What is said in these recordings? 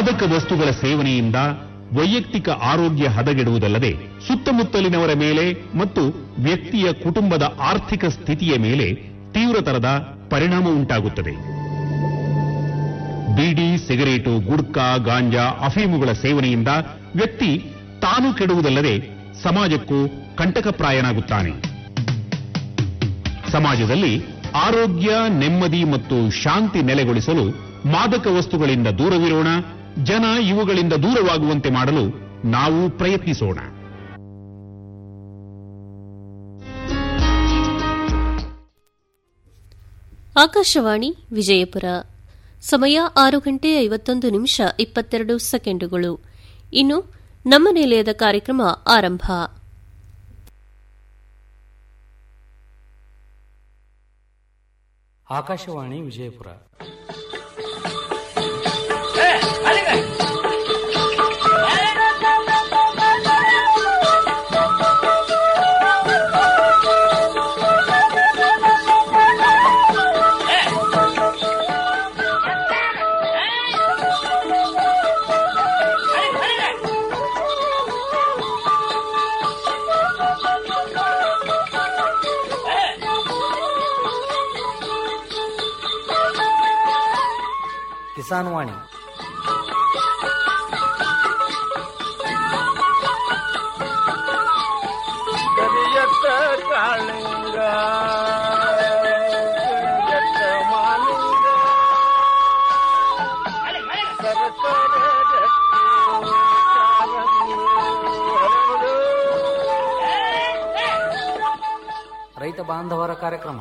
ಮಾದಕ ವಸ್ತುಗಳ ಸೇವನೆಯಿಂದ ವೈಯಕ್ತಿಕ ಆರೋಗ್ಯ ಹದಗೆಡುವುದಲ್ಲದೆ ಸುತ್ತಮುತ್ತಲಿನವರ ಮೇಲೆ ಮತ್ತು ವ್ಯಕ್ತಿಯ ಕುಟುಂಬದ ಆರ್ಥಿಕ ಸ್ಥಿತಿಯ ಮೇಲೆ ತೀವ್ರತರದ ಪರಿಣಾಮ ಉಂಟಾಗುತ್ತದೆ ಬೀಡಿ ಸಿಗರೇಟು ಗುಡ್ಕಾ ಗಾಂಜಾ ಅಫೀಮುಗಳ ಸೇವನೆಯಿಂದ ವ್ಯಕ್ತಿ ತಾನು ಕೆಡುವುದಲ್ಲದೆ ಸಮಾಜಕ್ಕೂ ಕಂಟಕಪ್ರಾಯನಾಗುತ್ತಾನೆ ಸಮಾಜದಲ್ಲಿ ಆರೋಗ್ಯ ನೆಮ್ಮದಿ ಮತ್ತು ಶಾಂತಿ ನೆಲೆಗೊಳಿಸಲು ಮಾದಕ ವಸ್ತುಗಳಿಂದ ದೂರವಿರೋಣ ಜನ ಇವುಗಳಿಂದ ದೂರವಾಗುವಂತೆ ಮಾಡಲು ನಾವು ಪ್ರಯತ್ನಿಸೋಣ ಆಕಾಶವಾಣಿ ವಿಜಯಪುರ ಸಮಯ ಆರು ಗಂಟೆ ಐವತ್ತೊಂದು ನಿಮಿಷ ಇಪ್ಪತ್ತೆರಡು ಸೆಕೆಂಡುಗಳು ಇನ್ನು ನಮ್ಮ ನಿಲಯದ ಕಾರ್ಯಕ್ರಮ ಆರಂಭ ಆಕಾಶವಾಣಿ ವಿಜಯಪುರ ಕಿಸಾನ್ ವಾಣಿ ಕರಿಯತ್ತ ಕಾಳಿಂಗ ಕರಿಯತ್ತ ಮಾಲಿಂಗ ಸರಸರ ಗಟ್ಟಿ ಕಾಲಂಗಿ ಹರಡು. ರೈತ ಬಾಂಧವರ ಕಾರ್ಯಕ್ರಮ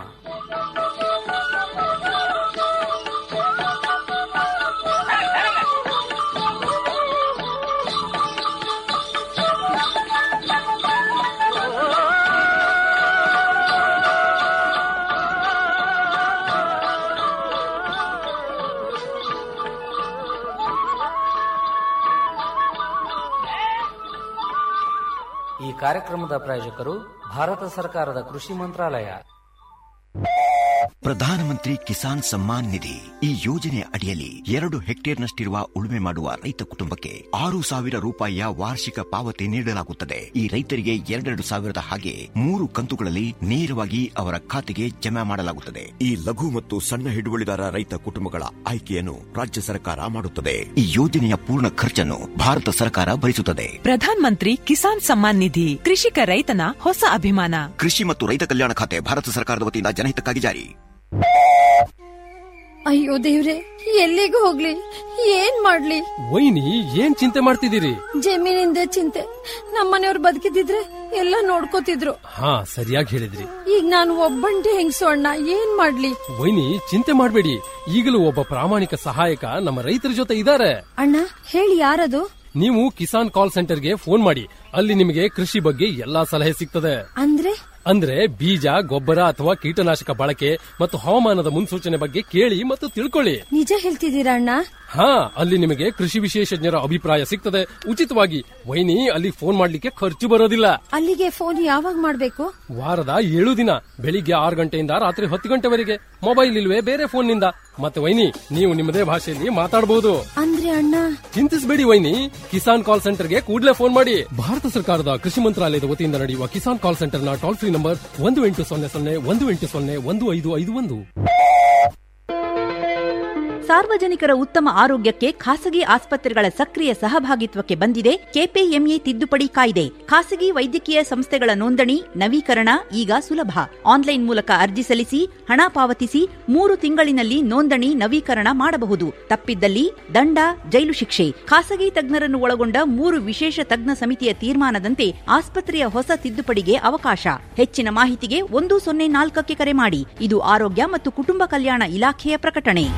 ಈ ಕಾರ್ಯಕ್ರಮದ ಪ್ರಾಯೋಜಕರು ಭಾರತ ಸರ್ಕಾರದ ಕೃಷಿ ಮಂತ್ರಾಲಯ ಪ್ರಧಾನಮಂತ್ರಿ ಕಿಸಾನ್ ಸಮ್ಮಾನ್ ನಿಧಿ ಈ ಯೋಜನೆ ಅಡಿಯಲ್ಲಿ ಎರಡು ಹೆಕ್ಟೇರ್ನಷ್ಟಿರುವ ಉಳುಮೆ ಮಾಡುವ ರೈತ ಕುಟುಂಬಕ್ಕೆ ಆರು ಸಾವಿರ ರೂಪಾಯಿಯ ವಾರ್ಷಿಕ ಪಾವತಿ ನೀಡಲಾಗುತ್ತದೆ ಈ ರೈತರಿಗೆ ಎರಡೆರಡು ಸಾವಿರದ ಹಾಗೆ ಮೂರು ಕಂತುಗಳಲ್ಲಿ ನೇರವಾಗಿ ಅವರ ಖಾತೆಗೆ ಜಮಾ ಮಾಡಲಾಗುತ್ತದೆ ಈ ಲಘು ಮತ್ತು ಸಣ್ಣ ಹಿಡುವಳಿದಾರ ರೈತ ಕುಟುಂಬಗಳ ಆಯ್ಕೆಯನ್ನು ರಾಜ್ಯ ಸರ್ಕಾರ ಮಾಡುತ್ತದೆ ಈ ಯೋಜನೆಯ ಪೂರ್ಣ ಖರ್ಚನ್ನು ಭಾರತ ಸರ್ಕಾರ ಭರಿಸುತ್ತದೆ ಪ್ರಧಾನ್ ಮಂತ್ರಿ ಕಿಸಾನ್ ಸಮ್ಮಾನ್ ನಿಧಿ ಕೃಷಿಕ ರೈತನ ಹೊಸ ಅಭಿಮಾನ ಕೃಷಿ ಮತ್ತು ರೈತ ಕಲ್ಯಾಣ ಖಾತೆ ಭಾರತ ಸರ್ಕಾರದ ವತಿಯಿಂದ ಜನಹಿತಕ್ಕಾಗಿ ಜಾರಿ ಅಯ್ಯೋ ದೇವ್ರೆ ಎಲ್ಲಿಗೆ ಹೋಗ್ಲಿ ಏನ್ ಮಾಡ್ಲಿ ವೈನಿ ಏನ್ ಚಿಂತೆ ಮಾಡ್ತಿದ್ದೀರಿ ಜಮೀನಿಂದ ಚಿಂತೆ ನಮ್ಮನೆಯವ್ರು ಬದುಕಿದಿದ್ರೆ ಎಲ್ಲ ನೋಡ್ಕೋತಿದ್ರು ಹಾ ಸರಿಯಾಗಿ ಹೇಳಿದ್ರಿ ಈಗ ನಾನು ಒಬ್ಬಂಟಿ ಹೆಂಗಸು ಅಣ್ಣ ಏನ್ ಮಾಡ್ಲಿ ವೈನಿ ಚಿಂತೆ ಮಾಡ್ಬೇಡಿ ಈಗಲೂ ಒಬ್ಬ ಪ್ರಾಮಾಣಿಕ ಸಹಾಯಕ ನಮ್ಮ ರೈತರ ಜೊತೆ ಇದ್ದಾರೆ ಅಣ್ಣ ಹೇಳಿ ಯಾರದು ನೀವು ಕಿಸಾನ್ ಕಾಲ್ ಸೆಂಟರ್ಗೆ ಫೋನ್ ಮಾಡಿ ಅಲ್ಲಿ ನಿಮಗೆ ಕೃಷಿ ಬಗ್ಗೆ ಎಲ್ಲಾ ಸಲಹೆ ಸಿಗ್ತದೆ ಅಂದ್ರೆ ಅಂದ್ರೆ ಬೀಜ ಗೊಬ್ಬರ ಅಥವಾ ಕೀಟನಾಶಕ ಬಳಕೆ ಮತ್ತು ಹವಾಮಾನದ ಮುನ್ಸೂಚನೆ ಬಗ್ಗೆ ಕೇಳಿ ಮತ್ತು ತಿಳ್ಕೊಳ್ಳಿ ನಿಜ ಹೇಳ್ತಿದ್ದೀರಾ ಅಣ್ಣ ಹಾ ಅಲ್ಲಿ ನಿಮಗೆ ಕೃಷಿ ವಿಶೇಷಜ್ಞರ ಅಭಿಪ್ರಾಯ ಸಿಗ್ತದೆ ಉಚಿತವಾಗಿ ವೈನಿ ಅಲ್ಲಿ ಫೋನ್ ಮಾಡ್ಲಿಕ್ಕೆ ಖರ್ಚು ಬರೋದಿಲ್ಲ ಅಲ್ಲಿಗೆ ಫೋನ್ ಯಾವಾಗ ಮಾಡ್ಬೇಕು ವಾರದ ಏಳು ದಿನ ಬೆಳಿಗ್ಗೆ ಆರು ಗಂಟೆಯಿಂದ ರಾತ್ರಿ ಹತ್ತು ಗಂಟೆವರೆಗೆ ಮೊಬೈಲ್ ಇಲ್ವೇ ಬೇರೆ ಫೋನ್ ನಿಂದ ಮತ್ತೆ ವೈನಿ ನೀವು ನಿಮ್ಮದೇ ಭಾಷೆಯಲ್ಲಿ ಮಾತಾಡಬಹುದು ಅಂದ್ರೆ ಅಣ್ಣ ಚಿಂತಿಸಬೇಡಿ ವೈನಿ ಕಿಸಾನ್ ಕಾಲ್ ಸೆಂಟರ್ಗೆ ಕೂಡಲೇ ಫೋನ್ ಮಾಡಿ ಭಾರತ ಸರ್ಕಾರದ ಕೃಷಿ ಮಂತ್ರಾಲಯದ ವತಿಯಿಂದ ನಡೆಯುವ ಕಿಸಾನ್ ಕಾಲ್ ಸೆಂಟರ್ನ ಟೋಲ್ ಫ್ರೀ ನಂಬರ್ ಒಂದು ಎಂಟು ಸೊನ್ನೆ ಸೊನ್ನೆ ಒಂದು ಎಂಟು ಸೊನ್ನೆ ಒಂದು ಐದು ಐದು ಒಂದು ಸಾರ್ವಜನಿಕರ ಉತ್ತಮ ಆರೋಗ್ಯಕ್ಕೆ ಖಾಸಗಿ ಆಸ್ಪತ್ರೆಗಳ ಸಕ್ರಿಯ ಸಹಭಾಗಿತ್ವಕ್ಕೆ ಬಂದಿದೆ ಕೆಪಿಎಂಇ ತಿದ್ದುಪಡಿ ಕಾಯ್ದೆ ಖಾಸಗಿ ವೈದ್ಯಕೀಯ ಸಂಸ್ಥೆಗಳ ನೋಂದಣಿ ನವೀಕರಣ ಈಗ ಸುಲಭ ಆನ್ಲೈನ್ ಮೂಲಕ ಅರ್ಜಿ ಸಲ್ಲಿಸಿ ಹಣ ಪಾವತಿಸಿ ಮೂರು ತಿಂಗಳಿನಲ್ಲಿ ನೋಂದಣಿ ನವೀಕರಣ ಮಾಡಬಹುದು ತಪ್ಪಿದ್ದಲ್ಲಿ ದಂಡ ಜೈಲು ಶಿಕ್ಷೆ ಖಾಸಗಿ ತಜ್ಞರನ್ನು ಒಳಗೊಂಡ ಮೂರು ವಿಶೇಷ ತಜ್ಞ ಸಮಿತಿಯ ತೀರ್ಮಾನದಂತೆ ಆಸ್ಪತ್ರೆಯ ಹೊಸ ತಿದ್ದುಪಡಿಗೆ ಅವಕಾಶ ಹೆಚ್ಚಿನ ಮಾಹಿತಿಗೆ ಒಂದು ಸೊನ್ನೆ ನಾಲ್ಕಕ್ಕೆ ಕರೆ ಮಾಡಿ ಇದು ಆರೋಗ್ಯ ಮತ್ತು ಕುಟುಂಬ ಕಲ್ಯಾಣ ಇಲಾಖೆಯ ಪ್ರಕಟಣೆ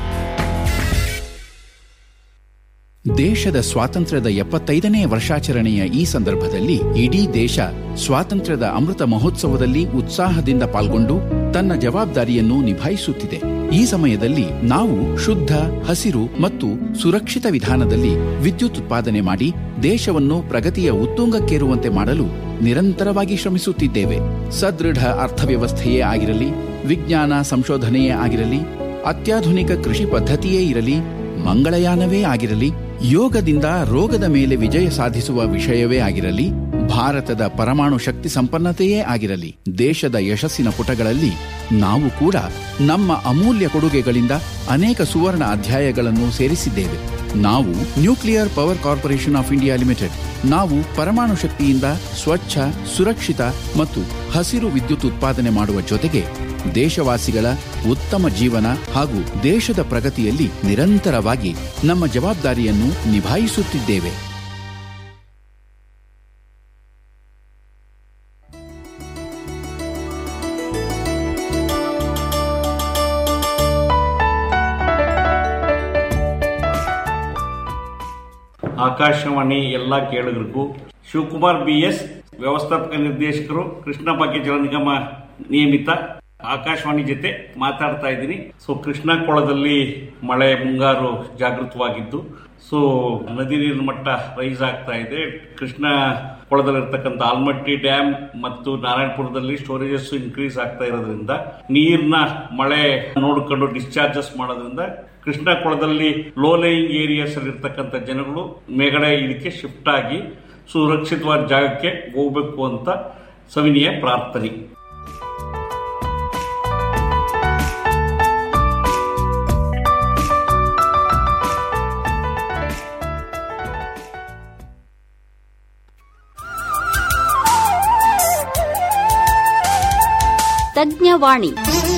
ದೇಶದ ಸ್ವಾತಂತ್ರ್ಯದ ಎಪ್ಪತ್ತೈದನೇ ವರ್ಷಾಚರಣೆಯ ಈ ಸಂದರ್ಭದಲ್ಲಿ ಇಡೀ ದೇಶ ಸ್ವಾತಂತ್ರ್ಯದ ಅಮೃತ ಮಹೋತ್ಸವದಲ್ಲಿ ಉತ್ಸಾಹದಿಂದ ಪಾಲ್ಗೊಂಡು ತನ್ನ ಜವಾಬ್ದಾರಿಯನ್ನು ನಿಭಾಯಿಸುತ್ತಿದೆ ಈ ಸಮಯದಲ್ಲಿ ನಾವು ಶುದ್ಧ ಹಸಿರು ಮತ್ತು ಸುರಕ್ಷಿತ ವಿಧಾನದಲ್ಲಿ ವಿದ್ಯುತ್ ಉತ್ಪಾದನೆ ಮಾಡಿ ದೇಶವನ್ನು ಪ್ರಗತಿಯ ಉತ್ತುಂಗಕ್ಕೇರುವಂತೆ ಮಾಡಲು ನಿರಂತರವಾಗಿ ಶ್ರಮಿಸುತ್ತಿದ್ದೇವೆ ಸದೃಢ ಅರ್ಥವ್ಯವಸ್ಥೆಯೇ ಆಗಿರಲಿ ವಿಜ್ಞಾನ ಸಂಶೋಧನೆಯೇ ಆಗಿರಲಿ ಅತ್ಯಾಧುನಿಕ ಕೃಷಿ ಪದ್ಧತಿಯೇ ಇರಲಿ ಮಂಗಳಯಾನವೇ ಆಗಿರಲಿ ಯೋಗದಿಂದ ರೋಗದ ಮೇಲೆ ವಿಜಯ ಸಾಧಿಸುವ ವಿಷಯವೇ ಆಗಿರಲಿ ಭಾರತದ ಪರಮಾಣು ಶಕ್ತಿ ಸಂಪನ್ನತೆಯೇ ಆಗಿರಲಿ ದೇಶದ ಯಶಸ್ಸಿನ ಪುಟಗಳಲ್ಲಿ ನಾವು ಕೂಡ ನಮ್ಮ ಅಮೂಲ್ಯ ಕೊಡುಗೆಗಳಿಂದ ಅನೇಕ ಸುವರ್ಣ ಅಧ್ಯಾಯಗಳನ್ನು ಸೇರಿಸಿದ್ದೇವೆ ನಾವು nuclear power corporation of India limited ನಾವು ಪರಮಾಣು ಶಕ್ತಿಯಿಂದ ಸ್ವಚ್ಛ ಸುರಕ್ಷಿತ ಮತ್ತು ಹಸಿರು ವಿದ್ಯುತ್ ಉತ್ಪಾದನೆ ಮಾಡುವ ಜೊತೆಗೆ ದೇಶವಾಸಿಗಳ ಉತ್ತಮ ಜೀವನ ಹಾಗೂ ದೇಶದ ಪ್ರಗತಿಯಲ್ಲಿ ನಿರಂತರವಾಗಿ ನಮ್ಮ ಜವಾಬ್ದಾರಿಯನ್ನು ನಿಭಾಯಿಸುತ್ತಿದ್ದೇವೆ ಆಕಾಶವಾಣಿ ಎಲ್ಲ ಕೇಳುಗರಿಗೂ ಶಿವಕುಮಾರ್ ಬಿ ಎಸ್ ವ್ಯವಸ್ಥಾಪಕ ನಿರ್ದೇಶಕರು ಕೃಷ್ಣ ಭಾಗ್ಯ ಜಲ ನಿಗಮ ನಿಯಮಿತ ಆಕಾಶವಾಣಿ ಜೊತೆ ಮಾತಾಡ್ತಾ ಇದ್ದೀನಿ ಸೊ ಕೃಷ್ಣ ಕೊಳದಲ್ಲಿ ಮಳೆ ಮುಂಗಾರು ಜಾಗೃತವಾಗಿದ್ದು ಸೊ ನದಿ ನೀರಿನ ಮಟ್ಟ ರೈಸ್ ಆಗ್ತಾ ಇದೆ ಕೃಷ್ಣ ಕೊಳದಲ್ಲಿರ್ತಕ್ಕಂಥ ಆಲ್ಮಟ್ಟಿ ಡ್ಯಾಮ್ ಮತ್ತು ನಾರಾಯಣಪುರದಲ್ಲಿ ಸ್ಟೋರೇಜಸ್ ಇನ್ಕ್ರೀಸ್ ಆಗ್ತಾ ಇರೋದ್ರಿಂದ ನೀರ್ನ ಮಳೆ ನೋಡ್ಕೊಂಡು ಡಿಸ್ಚಾರ್ಜಸ್ ಮಾಡೋದ್ರಿಂದ ಕೃಷ್ಣ ಕೊಳದಲ್ಲಿ ಲೋ ಲೈಯಿಂಗ್ ಏರಿಯಾಸ್ ಅಲ್ಲಿ ಇರ್ತಕ್ಕಂಥ ಜನಗಳು ಮೇಗಡೆ ಇದಕ್ಕೆ ಶಿಫ್ಟ್ ಆಗಿ ಸುರಕ್ಷಿತವಾದ ಜಾಗಕ್ಕೆ ಹೋಗ್ಬೇಕು ಅಂತ ಸವಿನಿಯ ಪ್ರಾರ್ಥನೆ ತಜ್ಞವಾಣಿ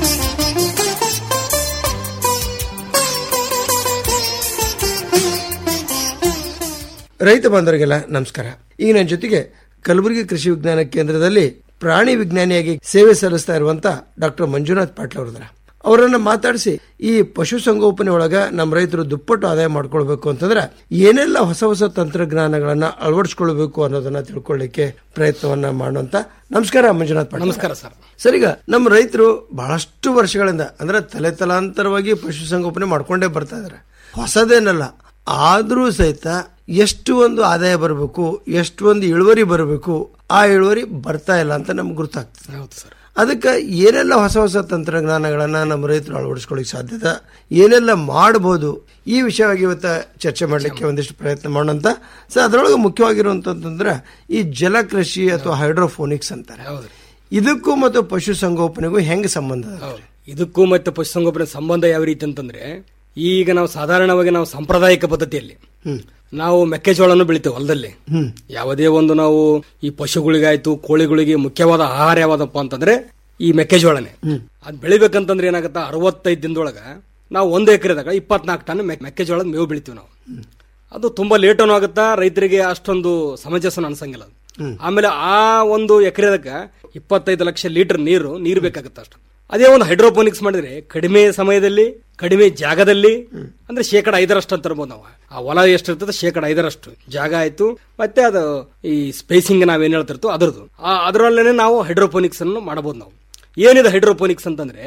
ರೈತ ಬಾಂಧವರಿಗೆಲ್ಲ ನಮಸ್ಕಾರ ಈಗ ನನ್ನ ಜೊತೆಗೆ ಕಲಬುರಗಿ ಕೃಷಿ ವಿಜ್ಞಾನ ಕೇಂದ್ರದಲ್ಲಿ ಪ್ರಾಣಿ ವಿಜ್ಞಾನಿಯಾಗಿ ಸೇವೆ ಸಲ್ಲಿಸ್ತಾ ಇರುವಂತ ಡಾಕ್ಟರ್ ಮಂಜುನಾಥ್ ಪಾಟೀಲ್ ಅವರದ್ರ ಅವರನ್ನ ಮಾತಾಡಿಸಿ ಈ ಪಶು ಸಂಗೋಪನೆ ಒಳಗ ನಮ್ಮ ರೈತರು ದುಪ್ಪಟ್ಟು ಆದಾಯ ಮಾಡ್ಕೊಳ್ಬೇಕು ಅಂತಂದ್ರೆ ಏನೆಲ್ಲ ಹೊಸ ಹೊಸ ತಂತ್ರಜ್ಞಾನಗಳನ್ನ ಅಳವಡಿಸ್ಕೊಳ್ಬೇಕು ಅನ್ನೋದನ್ನ ತಿಳ್ಕೊಳ್ಳಿಕ್ಕೆ ಪ್ರಯತ್ನವನ್ನ ಮಾಡುವಂತ ನಮಸ್ಕಾರ ಮಂಜುನಾಥ್ ಪಾಟೀಲ್ ನಮಸ್ಕಾರ ಸರ್ ಸರ್ ಈಗ ನಮ್ಮ ರೈತರು ಬಹಳಷ್ಟು ವರ್ಷಗಳಿಂದ ಅಂದ್ರೆ ತಲೆ ತಲಾಂತರವಾಗಿ ಪಶು ಸಂಗೋಪನೆ ಮಾಡ್ಕೊಂಡೇ ಬರ್ತಾ ಇದಾರೆ ಹೊಸದೇನಲ್ಲ ಆದ್ರೂ ಸಹಿತ ಎಷ್ಟು ಒಂದು ಆದಾಯ ಬರಬೇಕು ಎಷ್ಟು ಒಂದು ಇಳುವರಿ ಬರಬೇಕು ಆ ಇಳುವರಿ ಬರ್ತಾ ಇಲ್ಲ ಅಂತ ನಮ್ಗೆ ಗೊತ್ತಾಗ್ತದೆ ಹೌದು ಸರ್ ಅದಕ್ಕೆ ಏನೆಲ್ಲ ಹೊಸ ಹೊಸ ತಂತ್ರಜ್ಞಾನಗಳನ್ನ ನಮ್ಮ ರೈತರು ಅಳವಡಿಸ್ಕೊಳ್ಳಿಕ್ಕೆ ಸಾಧ್ಯತೆ ಏನೆಲ್ಲ ಮಾಡಬಹುದು ಈ ವಿಷಯವಾಗಿ ಇವತ್ತ ಚರ್ಚೆ ಮಾಡಲಿಕ್ಕೆ ಒಂದಿಷ್ಟು ಪ್ರಯತ್ನ ಮಾಡೋಣ ಸೊ ಅದರೊಳಗೆ ಮುಖ್ಯವಾಗಿರುವಂತಂದ್ರೆ ಈ ಜಲಕೃಷಿ ಅಥವಾ ಹೈಡ್ರೋಫೋನಿಕ್ಸ್ ಅಂತಾರೆ ಇದಕ್ಕೂ ಮತ್ತು ಪಶು ಸಂಗೋಪನೆಗೂ ಹೆಂಗ್ ಸಂಬಂಧ ಅದ? ಇದಕ್ಕೂ ಮತ್ತೆ ಪಶುಸಂಗೋಪನೆ ಸಂಬಂಧ ಯಾವ ರೀತಿ ಅಂತಂದ್ರೆ ಈಗ ನಾವು ಸಾಧಾರಣವಾಗಿ ನಾವು ಸಾಂಪ್ರದಾಯಿಕ ಪದ್ಧತಿಯಲ್ಲಿ ನಾವು ಮೆಕ್ಕೆಜೋಳವನ್ನು ಬೆಳಿತೇವೆ ಹೊಲದಲ್ಲಿ ಹ್ಮ್ ಯಾವುದೇ ಒಂದು ನಾವು ಈ ಪಶುಗಳಿಗಾಯ್ತು ಕೋಳಿಗಳಿಗೆ ಮುಖ್ಯವಾದ ಆಹಾರ ಯಾವ್ದಪ್ಪ ಅಂತಂದ್ರೆ ಈ ಮೆಕ್ಕೆಜೋಳನೆ ಅದ್ ಬೆಳಿಬೇಕಂತಂದ್ರೆ ಏನಾಗತ್ತ ಅರವತ್ತೈದು ದಿನದೊಳಗ ನಾವು ಒಂದು ಎಕರೆದಾಗ ಇಪ್ಪತ್ನಾಲ್ಕು ಟನ್ ಮೆಕ್- ಮೆಕ್ಕೆಜೋಳದ ಮೇವು ಬೆಳಿತೀವಿ ನಾವು ಅದು ತುಂಬಾ ಲೇಟನು ಆಗುತ್ತಾ ರೈತರಿಗೆ ಅಷ್ಟೊಂದು ಸಮಂಜಸನ ಅನ್ಸಂಗಿಲ್ಲ ಅದು. ಆಮೇಲೆ ಆ ಒಂದು ಎಕರೆದಾಗ ಇಪ್ಪತ್ತೈದು ಲಕ್ಷ ಲೀಟರ್ ನೀರು ನೀರು ಬೇಕಾಗುತ್ತೆ ಅಷ್ಟು ಅದೇ ಒಂದು ಹೈಡ್ರೋಪೋನಿಕ್ಸ್ ಮಾಡಿದ್ರೆ ಕಡಿಮೆ ಸಮಯದಲ್ಲಿ ಕಡಿಮೆ ಜಾಗದಲ್ಲಿ ಅಂದ್ರೆ ಶೇಕಡ ಐದರಷ್ಟು ಅಂತ ಇರ್ಬೋದು ನಾವು ಆ ಹೊಲ ಎಷ್ಟಿರ್ತದೆ ಶೇಕಡ ಐದರಷ್ಟು ಜಾಗ ಆಯ್ತು ಮತ್ತೆ ಅದು ಈ ಸ್ಪೇಸಿಂಗ್ ನಾವೇನ್ ಹೇಳ್ತಿರ್ತೋ ಅದರದ್ದು ಆ ಅದರಲ್ಲೇನೆ ನಾವು ಹೈಡ್ರೋಪೋನಿಕ್ಸ್ ಅನ್ನು ಮಾಡಬಹುದು ನಾವು ಏನಿದೆ ಹೈಡ್ರೋಪೋನಿಕ್ಸ್ ಅಂತಂದ್ರೆ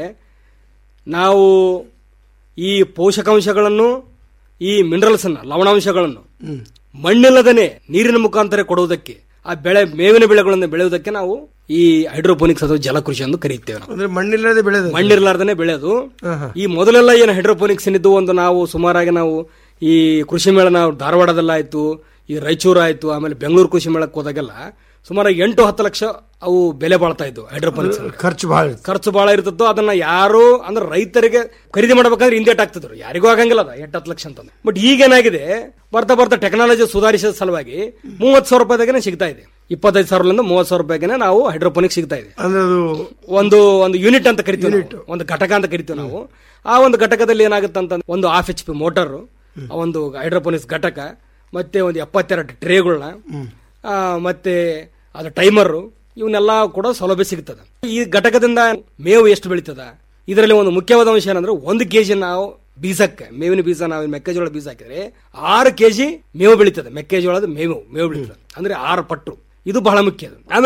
ನಾವು ಈ ಪೋಷಕಾಂಶಗಳನ್ನು ಈ ಮಿನರಲ್ಸ್ ಅನ್ನ ಲವಣಾಂಶಗಳನ್ನು ಮಣ್ಣಿಲ್ಲದನೆ ನೀರಿನ ಮುಖಾಂತರ ಕೊಡುವುದಕ್ಕೆ ಆ ಬೆಳೆ ಮೇವಿನ ಬೆಳೆಗಳನ್ನು ಬೆಳೆಯುವುದಕ್ಕೆ ನಾವು ಈ ಹೈಡ್ರೋಪೋನಿಕ್ಸ್ ಅಥವಾ ಜಲಕೃಷಿ ಎಂದು ಕರೆಯುತ್ತೇವೆ ನಾವು ಅಂದ್ರೆ ಮಣ್ಣಿಲ್ಲದೆ ಬೆಳೆದ ಮಣ್ಣಿರ್ಲಾರ್ದನೆ ಬೆಳೆಯೋದು ಈ ಮೊದಲೆಲ್ಲ ಏನು ಹೈಡ್ರೋಪೋನಿಕ್ಸ್ ಏನಿದ್ದು ಒಂದು ನಾವು ಸುಮಾರಾಗಿ ನಾವು ಈ ಕೃಷಿ ಮೇಳ ನಾವು ಧಾರವಾಡದಲ್ಲಾಯ್ತು ಈ ರಾಯಚೂರು ಆಯ್ತು ಆಮೇಲೆ ಬೆಂಗಳೂರು ಕೃಷಿ ಮೇಳಕ್ಕೆ ಹೋದಾಗೆಲ್ಲ ಸುಮಾರು ಎಂಟು ಹತ್ತು ಲಕ್ಷ ಅವು ಬೆಲೆ ಬಾಳ್ತಾ ಇದ್ವು ಹೈಡ್ರೋಪೋನಿಕ್ಸ್ ಖರ್ಚು ಬಹಳ ಖರ್ಚು ಬಹಳ ಇರ್ತಿತ್ತು ಅದನ್ನ ಯಾರು ಅಂದ್ರೆ ರೈತರಿಗೆ ಖರೀದಿ ಮಾಡ್ಬೇಕಂದ್ರೆ ಹಿಂದೇಟ್ ಆಗ್ತಿದ್ರು ಯಾರಿಗೂ ಆಗಂಗಿಲ್ಲ ಅದ ಎಂಟು ಹತ್ತು ಲಕ್ಷ ಅಂತಂದ್ರೆ ಬಟ್ ಈಗೇನಾಗಿದೆ ಬರ್ತಾ ಬರ್ತಾ ಟೆಕ್ನಾಲಜಿ ಸುಧಾರಿಸಿದ ಸಲುವಾಗಿ ಮೂವತ್ತು ಸಾವಿರ ರೂಪಾಯಿದಾಗನೇ ಸಿಗ್ತಾ ಇದೆ ಇಪ್ಪತ್ತೈದು ಸಾವಿರದಿಂದ ಮೂವತ್ತು ಸಾವಿರ ರೂಪಾಯಿಗೆ ನಾವು ಹೈಡ್ರೋಪೋನಿಕ್ ಸಿಗ್ತಾ ಇದೆ ಅಂದ್ರೆ ಅದು ಒಂದು ಒಂದು ಯೂನಿಟ್ ಅಂತ ಕರಿತೀವಿ ನಾವು. ಒಂದು ಘಟಕ ಅಂತ ಕರಿತೀವಿ ನಾವು ಆ ಒಂದು ಘಟಕದಲ್ಲಿ ಏನಾಗುತ್ತೆ ಅಂತ ಒಂದು ಹಾಫ್ ಎಚ್ ಪಿ ಮೋಟರ್ ಒಂದು ಹೈಡ್ರೋಪೋನಿಕ್ಸ್ ಘಟಕ ಮತ್ತೆ ಒಂದು ಎಪ್ಪತ್ತೆರಡು ಟ್ರೇಗಳನ್ನ ಮತ್ತೆ ಅದು ಟೈಮರ್ ಇವನ್ನೆಲ್ಲ ಕೂಡ ಸೌಲಭ್ಯ ಸಿಗ್ತದೆ ಈ ಘಟಕದಿಂದ ಮೇವು ಎಷ್ಟು ಬೆಳೀತದ ಇದರಲ್ಲಿ ಒಂದು ಮುಖ್ಯವಾದ ಅಂಶ ಏನಂದ್ರೆ ಒಂದು ಕೆಜಿ ನಾವು ಬೀಜಕ್ಕೆ ಮೇವಿನ ಬೀಜ ನಾವು ಮೆಕ್ಕೆಜೋಳ ಬೀಜ ಹಾಕಿದ್ರೆ ಆರು ಕೆಜಿ ಮೇವು ಬೆಳೀತದೆ ಮೆಕ್ಕೆಜೋಳದ ಮೇವು ಮೇವು ಬೆಳೀತದೆ ಅಂದ್ರೆ ಆರು ಪಟ್ಟು ಇದು ಬಹಳ ಮುಖ್ಯ ಅದು. ಆಮೇಲೆ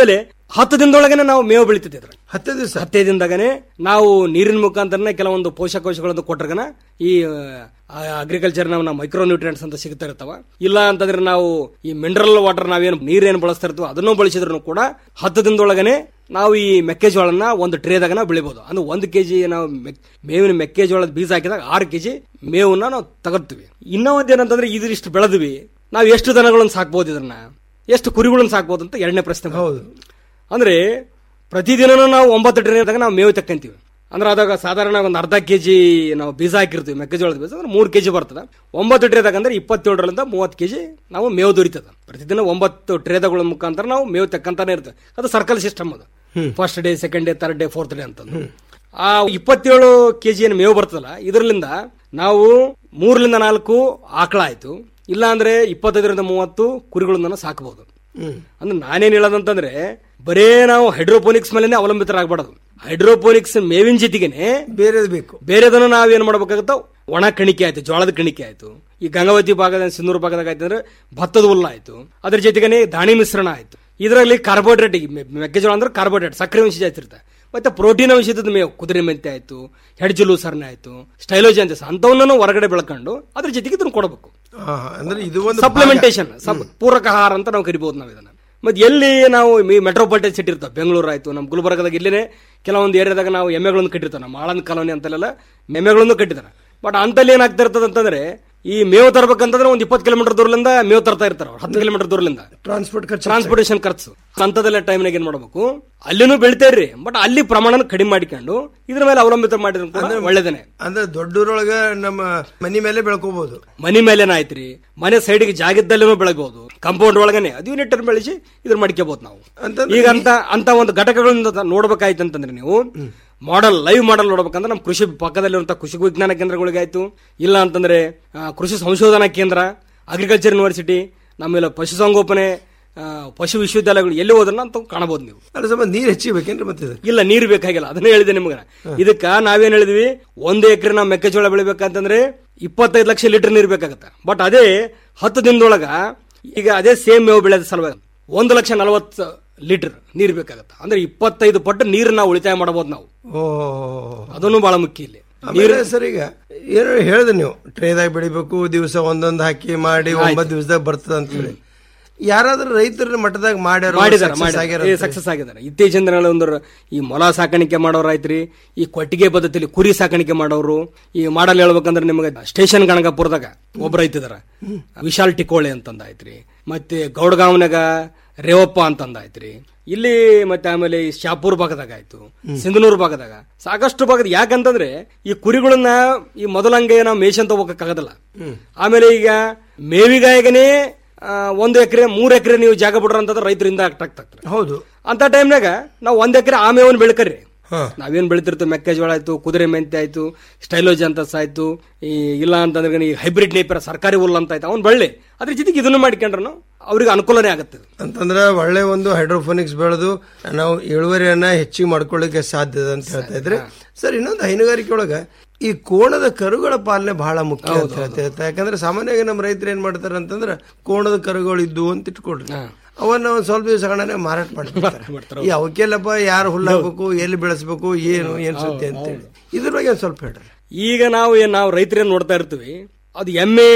ಹತ್ತು ದಿನದೊಳಗನೆ ನಾವು ಮೇವು ಬೆಳಿತಿದ್ದೇವೆ ಹತ್ತು ದಿವಸ ಹತ್ತೇ ದಿನದಾಗನೆ ನಾವು ನೀರಿನ ಮುಖಾಂತರನೇ ಕೆಲವೊಂದು ಪೋಷಕಾಂಶಗಳನ್ನು ಕೊಟ್ರಗನ ಈ ಅಗ್ರಿಕಲ್ಚರ್ ನಾವು ಮೈಕ್ರೋ ನ್ಯೂಟ್ರಿಯೆಂಟ್ಸ್ ಅಂತ ಸಿಗ್ತಾ ಇರ್ತಾವ ಇಲ್ಲ ಅಂತಂದ್ರೆ ನಾವು ಈ ಮಿನರಲ್ ವಾಟರ್ ನಾವೇನು ನೀರೇನು ಬಳಸ್ತಾ ಇರ್ತೀವೋ ಅದನ್ನು ಬಳಸಿದ್ರು ಕೂಡ ಹತ್ತು ದಿನದೊಳಗನೆ ನಾವು ಈ ಮೆಕ್ಕೆಜೋಳನ ಒಂದು ಟ್ರೇದಾಗ ನಾವು ಬೆಳಿಬಹುದು ಅಂದ್ರೆ ಒಂದು ಕೆಜಿ ನಾವು ಮೆಕ್- ಮೇವಿನ ಮೆಕ್ಕೆಜೋಳದ ಬೀಜ ಹಾಕಿದಾಗ ಆರು ಕೆಜಿ ಮೇವನ್ನ ನಾವು ತಗೋತೀವಿ ಇನ್ನೂ ಒಂದ್ ಏನಂತಂದ್ರೆ ಇದಿಷ್ಟು ಬೆಳೆದ್ವಿ ನಾವು ಎಷ್ಟು ದನಗಳನ್ನು ಸಾಕ್ಬೋದು ಇದನ್ನ ಎಷ್ಟು ಕುರಿಗಳನ್ನು ಸಾಕ್ಬೋದು ಅಂತ ಎರಡನೇ ಪ್ರಶ್ನೆ ಹೌದು ಅಂದ್ರೆ ಪ್ರತಿದಿನನೂ ನಾವು ಒಂಬತ್ತು ಟ್ರೇದಾಗ ನಾವು ಮೇವು ತಕ್ಕಂತೀವಿ ಅಂದ್ರೆ ಅದಾಗ ಸಾಧಾರಣ ಒಂದು ಅರ್ಧ ಕೆಜಿ ನಾವು ಬೀಜ ಹಾಕಿರ್ತೀವಿ ಮೆಕ್ಕೆಜೋಳದ ಬೀಜ ಅಂದ್ರೆ ಮೂರು ಕೆಜಿ ಬರ್ತದೆ ಒಂಬತ್ತು ಟ್ರೇದಾಗ ಅಂದ್ರೆ ಇಪ್ಪತ್ತೇಳರಿಂದ ಮೂವತ್ತು ಕೆಜಿ ನಾವು ಮೇವು ದೊರೀತದೆ ಪ್ರತಿದಿನ ಒಂಬತ್ತು ಟ್ರೇದಗಳ ಮುಖಾಂತರ ನಾವು ಮೇವು ತಕ್ಕಂತಾನೆ ಇರ್ತದೆ ಅದು ಸರ್ಕಲ್ ಸಿಸ್ಟಮ್ ಅದು first day second day third day fourth day ಅಂತಂದು ಆ ಇಪ್ಪತ್ತೇಳು ಕೆಜಿ ಏನು ಮೇವು ಬರ್ತದಲ್ಲ ಇದರಿಂದ ನಾವು ಮೂರರಿಂದ ನಾಲ್ಕು ಆಕಳ ಆಯ್ತು ಇಲ್ಲ ಅಂದ್ರೆ ಇಪ್ಪತ್ತೈದರಿಂದ ಮೂವತ್ತು ಕುರಿಗಳನ್ನ ಸಾಕಬಹುದು ಅಂದ್ರೆ ನಾನೇನ್ ಹೇಳೋದಂತಂದ್ರೆ ಬರೇ ನಾವು ಹೈಡ್ರೋಪೋನಿಕ್ಸ್ ಮೇಲೆ ಅವಲಂಬಿತರಾಗಬಾರ್ದು ಹೈಡ್ರೋಪೋನಿಕ್ಸ್ ಮೇವಿನ ಜೊತೆಗೇನೆ ಬೇರೆದು ಬೇಕು ಬೇರೆದನ್ನ ನಾವೇನ್ ಮಾಡ್ಬೇಕಾಗತ್ತ ಒಣ ಕಣಿಕೆ ಆಯ್ತು ಜೋಳದ ಕಣಿಕೆ ಆಯ್ತು ಈ ಗಂಗಾವತಿ ಭಾಗದ ಸಿಂಧೂರು ಭಾಗದಾಗ ಆಯ್ತು ಅಂದ್ರೆ ಭತ್ತದ ಹುಲ್ಲ ಆಯ್ತು ಅದ್ರ ಜೊತೆಗೇನೆ ದಾಣಿ ಮಿಶ್ರಣ ಆಯ್ತು ಇದರಲ್ಲಿ ಕಾರ್ಬೋಹೈಡ್ರೇಟ್ ಮೆಕ್ಕೆಜೋಳ ಅಂದ್ರೆ ಕಾರ್ಬೋಹೈಡ್ರೇಟ್ ಸಕ್ಕರೆ ಅಂಶ ಜಾಸ್ತಿ ಇರುತ್ತೆ ಮತ್ತೆ ಪ್ರೋಟೀನ್ ಅಂಶದ ಮೇವು ಕುದುರೆ ಮೆಂತೆ ಆಯ್ತು ಹೆಡ್ಜಲು ಸರ್ನೆ ಆಯ್ತು ಸ್ಟೈಲೋಜಿ ಅಂತ ಅಂತವನ್ನ ಹೊರಗಡೆ ಬೆಳ್ಕೊಂಡು ಅದ್ರ ಜೊತೆಗೆ ಇದನ್ನ ಕೊಡಬೇಕು ಹಾ, ಹಾ. ಅಂದ್ರೆ ಇದು ಒಂದು ಸಪ್ಲಿಮೆಂಟೇಶನ್ ಪೂರಕ ಆಹಾರ ಅಂತ ನಾವು ಕರಿಬಹುದು ನಾವು ಇದನ್ನ ಮತ್ತೆ ಎಲ್ಲಿ ನಾವು ಈ ಮೆಟ್ರೋಪಾಲಿಟನ್ ಸಿಟಿ ಇರ್ತಾವೆ ಬೆಂಗಳೂರು ಆಯ್ತು ನಮ್ಮ ಗುಲ್ಬರ್ಗದಾಗ ಇಲ್ಲಿನೇ ಕೆಲವೊಂದು ಏರಿಯಾದಾಗ ನಾವು ಎಮ್ಮೆಗಳನ್ನು ಕಟ್ಟಿರ್ತಾವೆ ನಮ್ಮ ಆಳಂದ್ ಕಾಲೋನಿ ಅಂತೆಲ್ಲ ಎಮ್ಮೆಗಳನ್ನು ಕಟ್ಟಿದ್ದಾರೆ ಬಟ್ ಅಂತಲ್ಲಿ ಏನಾಗ್ತಾ ಇರ್ತದೆ ಅಂತಂದ್ರೆ ಈ ಮೇವು ತರಬೇಕಂತಂದ್ರೆ ಒಂದು ಇಪ್ಪತ್ತು ಕಿಲೋಮೀಟರ್ ದೂರದಿಂದ ಮೇವು ತರ್ತಾ ಇರ್ತಾರೆ ಅವ್ರು ಹತ್ತು ಕಿಲೋಮೀಟರ್ ದೂರದಿಂದ ಟ್ರಾನ್ಸ್ಪೋರ್ಟ್ ಖರ್ಚು ಟ್ರಾನ್ಸ್ಪೋರ್ಟೇಷನ್ ಖರ್ಚು ಅಂತದೆಲ್ಲ ಟೈಮ್ನಾಗ ಏನ್ ಮಾಡ್ಬೇಕು ಅಲ್ಲಿನೂ ಬೆಳಿತಾ ಇರ್ರಿ ಬಟ್ ಅಲ್ಲಿ ಪ್ರಮಾಣ ಕಡಿಮೆ ಮಾಡಿಕೊಂಡು ಇದ್ರ ಮೇಲೆ ಅವಲಂಬಿತ ಮಾಡಿದ್ರು ಕೂಡ ಒಳ್ಳೇದೇನೆ ಅಂದ್ರೆ ದೊಡ್ಡೂರೊಳಗ ನಮ್ಮ ಮನಿ ಮೇಲೆ ಬೆಳ್ಕೋಬಹುದು ಮನಿ ಮೇಲೇನ ಆಯ್ತ್ರಿ ಮನೆ ಸೈಡ್ಗೆ ಜಾಗದಲ್ಲಿನೂ ಬೆಳಗಬಹುದು ಕಾಂಪೌಂಡ್ ಒಳಗನೆ ಅದು ಯೂನಿಟ್ ಬೆಳೆಸಿ ಇದ್ರ ಮಾಡ್ಕೋಬಹುದು ನಾವು ಈಗ ಅಂತ ಅಂತ ಒಂದು ಘಟಕಗಳಿಂದ ನೋಡ್ಬೇಕಾಯ್ತು ಅಂತಂದ್ರೆ ನೀವು ಮಾಡೆಲ್ ಲೈವ್ ಮಾಡೆಲ್ ನೋಡ್ಬೇಕಂದ್ರೆ ನಮ್ಮ ಕೃಷಿ ಪಕ್ಕದಲ್ಲಿರುವಂತಹ ಕೃಷಿ ವಿಜ್ಞಾನ ಕೇಂದ್ರಗಳಿಗೆ ಆಯ್ತು ಇಲ್ಲ ಅಂತಂದ್ರೆ ಆ, ಕೃಷಿ ಸಂಶೋಧನಾ ಕೇಂದ್ರ ಅಗ್ರಿಕಲ್ಚರ್ ಯೂನಿವರ್ಸಿಟಿ ನಮ್ಮೆಲ್ಲ ಪಶುಸಂಗೋಪನೆ ಆ, ಪಶು ವಿಶ್ವವಿದ್ಯಾಲಯಗಳು ಎಲ್ಲಿ ಹೋದ್ರನ್ನ ಅಂತ ಕಾಣಬಹುದು ನೀವು ಅದ್ರ ಸಂಬಂಧ ನೀರ್ ಹೆಚ್ಚಿಬೇಕೇನ್ರಿ ಮತ್ತೆ ಇದು? ಇಲ್ಲ ನೀರು ಬೇಕಾಗಿಲ್ಲ ಅದನ್ನೇ ಹೇಳಿದೆ ನಿಮ್ಗೆ ಇದಕ್ಕ ನಾವೇನ್ ಹೇಳಿದ್ವಿ ಒಂದು ಎಕರೆ ನಾವು ಮೆಕ್ಕೆಜೋಳ ಬೆಳಿಬೇಕಂತಂದ್ರೆ ಇಪ್ಪತ್ತೈದು ಲಕ್ಷ ಲೀಟರ್ ನೀರು ಬೇಕಾಗತ್ತೆ ಬಟ್ ಅದೇ ಹತ್ತು ದಿನದೊಳಗ ಈಗ ಅದೇ ಸೇಮ್ ಮೇವು ಬೆಳೆದ ಸಲುವಾಗಿ ಒಂದು ಲಕ್ಷ ನಲವತ್ತು ಲೀಟರ್ ನೀರು ಬೇಕಾಗತ್ತೆ ಅಂದ್ರೆ ಇಪ್ಪತ್ತೈದು ಪಟ್ಟು ನೀರು ನಾವು ಉಳಿತಾಯ ಮಾಡಬಹುದು ನಾವು ಓ ಅದನ್ನು ಬಹಳ ಮುಖ್ಯ ಇಲ್ಲಿ ಆಮೇಲೆ ಸರ್ ಈಗ ಏನೋ ಹೇಳಿದ್ರಿ ನೀವು ಟ್ರೇದಾಗ ಬೆಳಿಬೇಕು ದಿವಸ ಒಂದೊಂದು ಹಾಕಿ ಮಾಡಿ ಒಂಬತ್ತು ದಿವಸದಾಗ ಬರ್ತದ ಅಂತ ಹೇಳಿ ಯಾರಾದ್ರೂ ರೈತರ ಮಟ್ಟದಾಗ ಮಾಡ್ಯಾರ ಮಾಡಿದಾರೆ ಸಕ್ಸಸ್ ಆಗಿದ್ದಾರೆ ಇತ್ತೀಚಿನ ದಿನಗಳಲ್ಲಿ ಒಂದು ಈ ಮೊಲ ಸಾಕಾಣಿಕೆ ಮಾಡೋರು ಆಯ್ತ್ರಿ ಈ ಕೊಟ್ಟಿಗೆ ಪದ್ಧತಿಯಲ್ಲಿ ಕುರಿ ಸಾಕಾಣಿಕೆ ಮಾಡೋರು ಈ ಮಾಡಲ್ ಹೇಳ್ಬೇಕಂದ್ರೆ ನಿಮಗೆ ಸ್ಟೇಷನ್ ಗಣಗಾಪುರದಾಗ ಒಬ್ಬ ರೈತಿದಾರ ವಿಶಾಲ್ ಟಿಕೋಳೆ ಅಂತಂದ ಆಯ್ತ್ರಿ ಮತ್ತೆ ಗೌಡಗಾವ್ನಾಗ ರೇವಪ್ಪ ಅಂತಂದ ಆಯ್ತ್ರಿ ಇಲ್ಲಿ ಮತ್ತೆ ಆಮೇಲೆ ಈ ಶಾಪೂರ್ ಭಾಗದಾಗ ಆಯ್ತು ಸಿಂಧನೂರು ಭಾಗದಾಗ ಸಾಕಷ್ಟು ಭಾಗದ ಯಾಕಂತಂದ್ರೆ ಈ ಕುರಿಗಳನ್ನ ಈ ಮೊದಲಂಗೆ ನಾವು ಮೇಷಂತ ಹೋಗಕ್ಕಾಗದಲ್ಲ ಆಮೇಲೆ ಈಗ ಮೇವಿಗಾಯಗನೇ ಆ, ಒಂದು ಎಕರೆ ಮೂರ್ ಎಕರೆ ನೀವು ಜಾಗ ಬಿಡ್ರ ಅಂತಂದ್ರೆ ರೈತರಿಂದ ಆಗ್ತಾರೆ ಹೌದು ಅಂತ ಟೈಮ್ನಾಗ ನಾವು ಒಂದ್ ಎಕರೆ ಆ ಮೇವನ್ನ ಬೆಳ್ಕರ್ರಿ ನಾವೇನ್ ಬೆಳಿತಿರ್ತೀವಿ ಮೆಕ್ಕೆಜೋಳ ಆಯ್ತು ಕುದುರೆ ಮೆಂತೆ ಆಯ್ತು ಸ್ಟೈಲೋಜ್ ಅಂತ ಆಯ್ತು ಈ ಇಲ್ಲ ಅಂತಂದ್ರೆ ಈ ಹೈಬ್ರಿಡ್ ನೇಪರ ಸರ್ಕಾರಿ ಹುಲ್ಲು ಅಂತ ಆಯ್ತು ಅವ್ನು ಬೆಳ್ಳಿ ಅದ್ರ ಜೊತೆಗೆ ಇದನ್ನು ಮಾಡ್ಕೊಂಡ್ರು ಅವ್ರಿಗೆ ಅನುಕೂಲನೇ ಆಗುತ್ತೆ ಅಂತಂದ್ರೆ ಒಳ್ಳೆ ಒಂದು ಹೈಡ್ರೋಫೋನಿಕ್ಸ್ ಬೆಳೆದು ನಾವು ಇಳುವರಿಯನ್ನ ಹೆಚ್ಚಿಗೆ ಮಾಡ್ಕೊಳ್ಳಿಕ್ಕೆ ಸಾಧ್ಯ ಇದೆ ಅಂತ ಹೇಳ್ತಾ ಇದ್ರೆ ಸರ್ ಇನ್ನೊಂದು ಹೈನುಗಾರಿಕೆ ಒಳಗ ಈ ಕೋಣದ ಕರುಗಳ ಪಾಲನೆ ಬಹಳ ಮುಖ್ಯ ಅಂತ ಹೇಳ್ತಾ ಇರ್ತಾರೆ. ಯಾಕಂದ್ರೆ ಸಾಮಾನ್ಯವಾಗಿ ನಮ್ಮ ರೈತರು ಏನ್ ಮಾಡ್ತಾರೆ ಅಂತಂದ್ರೆ ಕೋಣದ ಕರುಗಳು ಇದ್ದು ಅಂತ ಇಟ್ಕೊಡ್ರಿ ಅವನ್ನ ಒಂದ್ ಸ್ವಲ್ಪ ದಿವಸ ಹಣನೆ ಮಾರಾಟ ಮಾಡ್ತಾರೆ ಈ ಅವಕ್ಕೆಲ್ಲಪ್ಪ ಯಾರು ಹುಲ್ಲು ಹಾಕ್ಬೇಕು ಎಲ್ಲಿ ಬೆಳೆಸ್ಬೇಕು ಏನು ಏನ್ ಸುದ್ದಿ ಅಂತೇಳಿ ಇದ್ರ ಬಗ್ಗೆ ಒಂದ್ ಸ್ವಲ್ಪ ಹೇಳ್ರಿ ಈಗ ನಾವು ಏನ್ ನಾವು ರೈತರೇನ್ ನೋಡ್ತಾ ಇರ್ತೀವಿ ಅದು ಎಮ್ಮೆ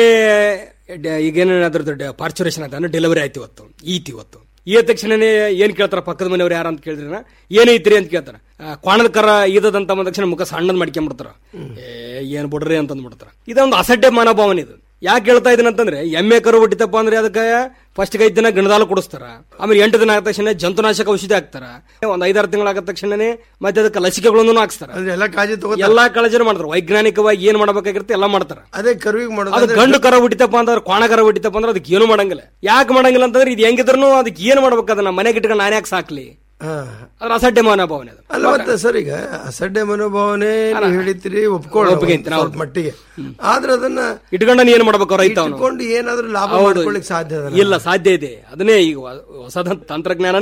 ಡ- ಈಗೇನು ಅದ್ರದ್ದು ಪಾರ್ಚುರೇಷನ್ ಆಯ್ತು ಅಂದ್ರೆ ಡೆಲಿವರಿ ಆಯ್ತು ಇವತ್ತು ಈತ್ ಇವತ್ತು ಈ ತಕ್ಷಣನೇ ಏನ್ ಕೇಳ್ತಾರ ಪಕ್ಕದ ಮನೆಯವ್ರು ಯಾರು ಅಂತ ಕೇಳಿದ್ರೆ ಏನೈತ್ರಿ ಅಂತ ಕೇಳ್ತಾರ ಆ, ಕ್ವಾಣದ ಕರ ಈದದಂತ ಅಂದ ತಕ್ಷಣ ಮುಖ ಸಣ್ಣದ್ ಮಾಡ್ಕೊಂಡ್ಬಿಡ್ತಾರ ಏ ಏನ್ ಬಿಡ್ರಿ ಅಂತ ಅಂದ್ಬಿಡ್ತಾರ ಇದೊಂದು ಅಸಡ್ಡೆ ಮನೋಭಾವನೆ ಇದು ಯಾಕೆ ಹೇಳ್ತಾ ಇದೀನಿ ಅಂತಂದ್ರೆ ಎಮ್ಮೆ ಕರು ಹುಟ್ಟಿತಪ್ಪ ಅಂದ್ರೆ ಅದಕ್ಕೆ ಫಸ್ಟ್ ಐದು ದಿನ ಗಣದಾಲು ಕೊಡಿಸ್ತಾರ ಆಮೇಲೆ ಎಂಟು ದಿನ ಆದ ತಕ್ಷಣ ಜಂತುನಾಶಕ ಔಷಧಿ ಹಾಕ್ತಾರ ಒಂದ್ ಐದಾರು ತಿಂಗಳಾದ ತಕ್ಷಣನೇ ಮತ್ತೆ ಅದಕ್ಕೆ ಲಸಿಕೆಗಳನ್ನು ಹಾಕ್ತಾರ ಅಂದ್ರೆ ಎಲ್ಲ ಕಾಳಜಿ ತಗೋ ಎಲ್ಲಾ ಕಾಳಜಿನ ಮಾಡ್ತಾರೆ ವೈಜ್ಞಾನಿಕವಾಗಿ ಏನ್ ಮಾಡ್ಬೇಕಾಗಿರುತ್ತೆ ಎಲ್ಲ ಮಾಡ್ತಾರ ಅದೇ ಕರುವಿಗೆ ಮಾಡೋದು ಅದು ಗಂಡು ಕರ ಹುಟ್ಟಿತಪ್ಪ ಅಂದ್ರೆ ಕ್ವಾಣ ಕರ ಹುಟ್ಟಿತಪ್ಪ ಅಂದ್ರೆ ಅದಕ್ಕೆ ಏನು ಮಾಡಂಗಿಲ್ಲ ಯಾಕೆ ಮಾಡಂಗಿಲ್ಲ ಅಂತಂದ್ರೆ ಇದು ಹೆಂಗಿದ್ರು ಅದಕ್ಕೆ ಏನು ಮಾಡ್ಬೇಕು ಅದನ್ನ ಮನೆಗೆ ಇಟ್ಕೊಂಡು ನಾನು ಯಾಕೆ ಸಾಕ್ಲಿ ಹಾ. ಅದ್ರ ಅಸಡ್ಡೆ ಮನೋಭಾವನೆ ಅದು ಅಲ್ಲ ಮತ್ತೆ ಸರ್ ಈಗ ಅಸಡ್ಡೆ ಮನೋಭಾವನೆ ನೀವು ಹೇಳಿದ್ರಿ ಒಪ್ಕೊಳ್ಳೋ ಒಪ್ಕೊಂತೀನಿ, ಹೌದು. ಸ್ವಲ್ಪ ಮಟ್ಟಿಗೆ ಆದ್ರೆ ಅದನ್ನ ಇಟ್ಕೊಂಡು ಏನ್ ಮಾಡ್ಬೇಕು ರೈತ ಅವನು ಇಟ್ಕೊಂಡು ಏನಾದ್ರೂ ಲಾಭ ಹೌದು. ಮಾಡ್ಕೊಳ್ಳಿಕ್ ಸಾಧ್ಯ ಅದಲ್ಲ ಇಲ್ಲ ಸಾಧ್ಯ ಇದೆ ಅದನ್ನೇ ಈಗ ಹೊಸ ತಂತ್ರಜ್ಞಾನನೇ ಅದೊಂದು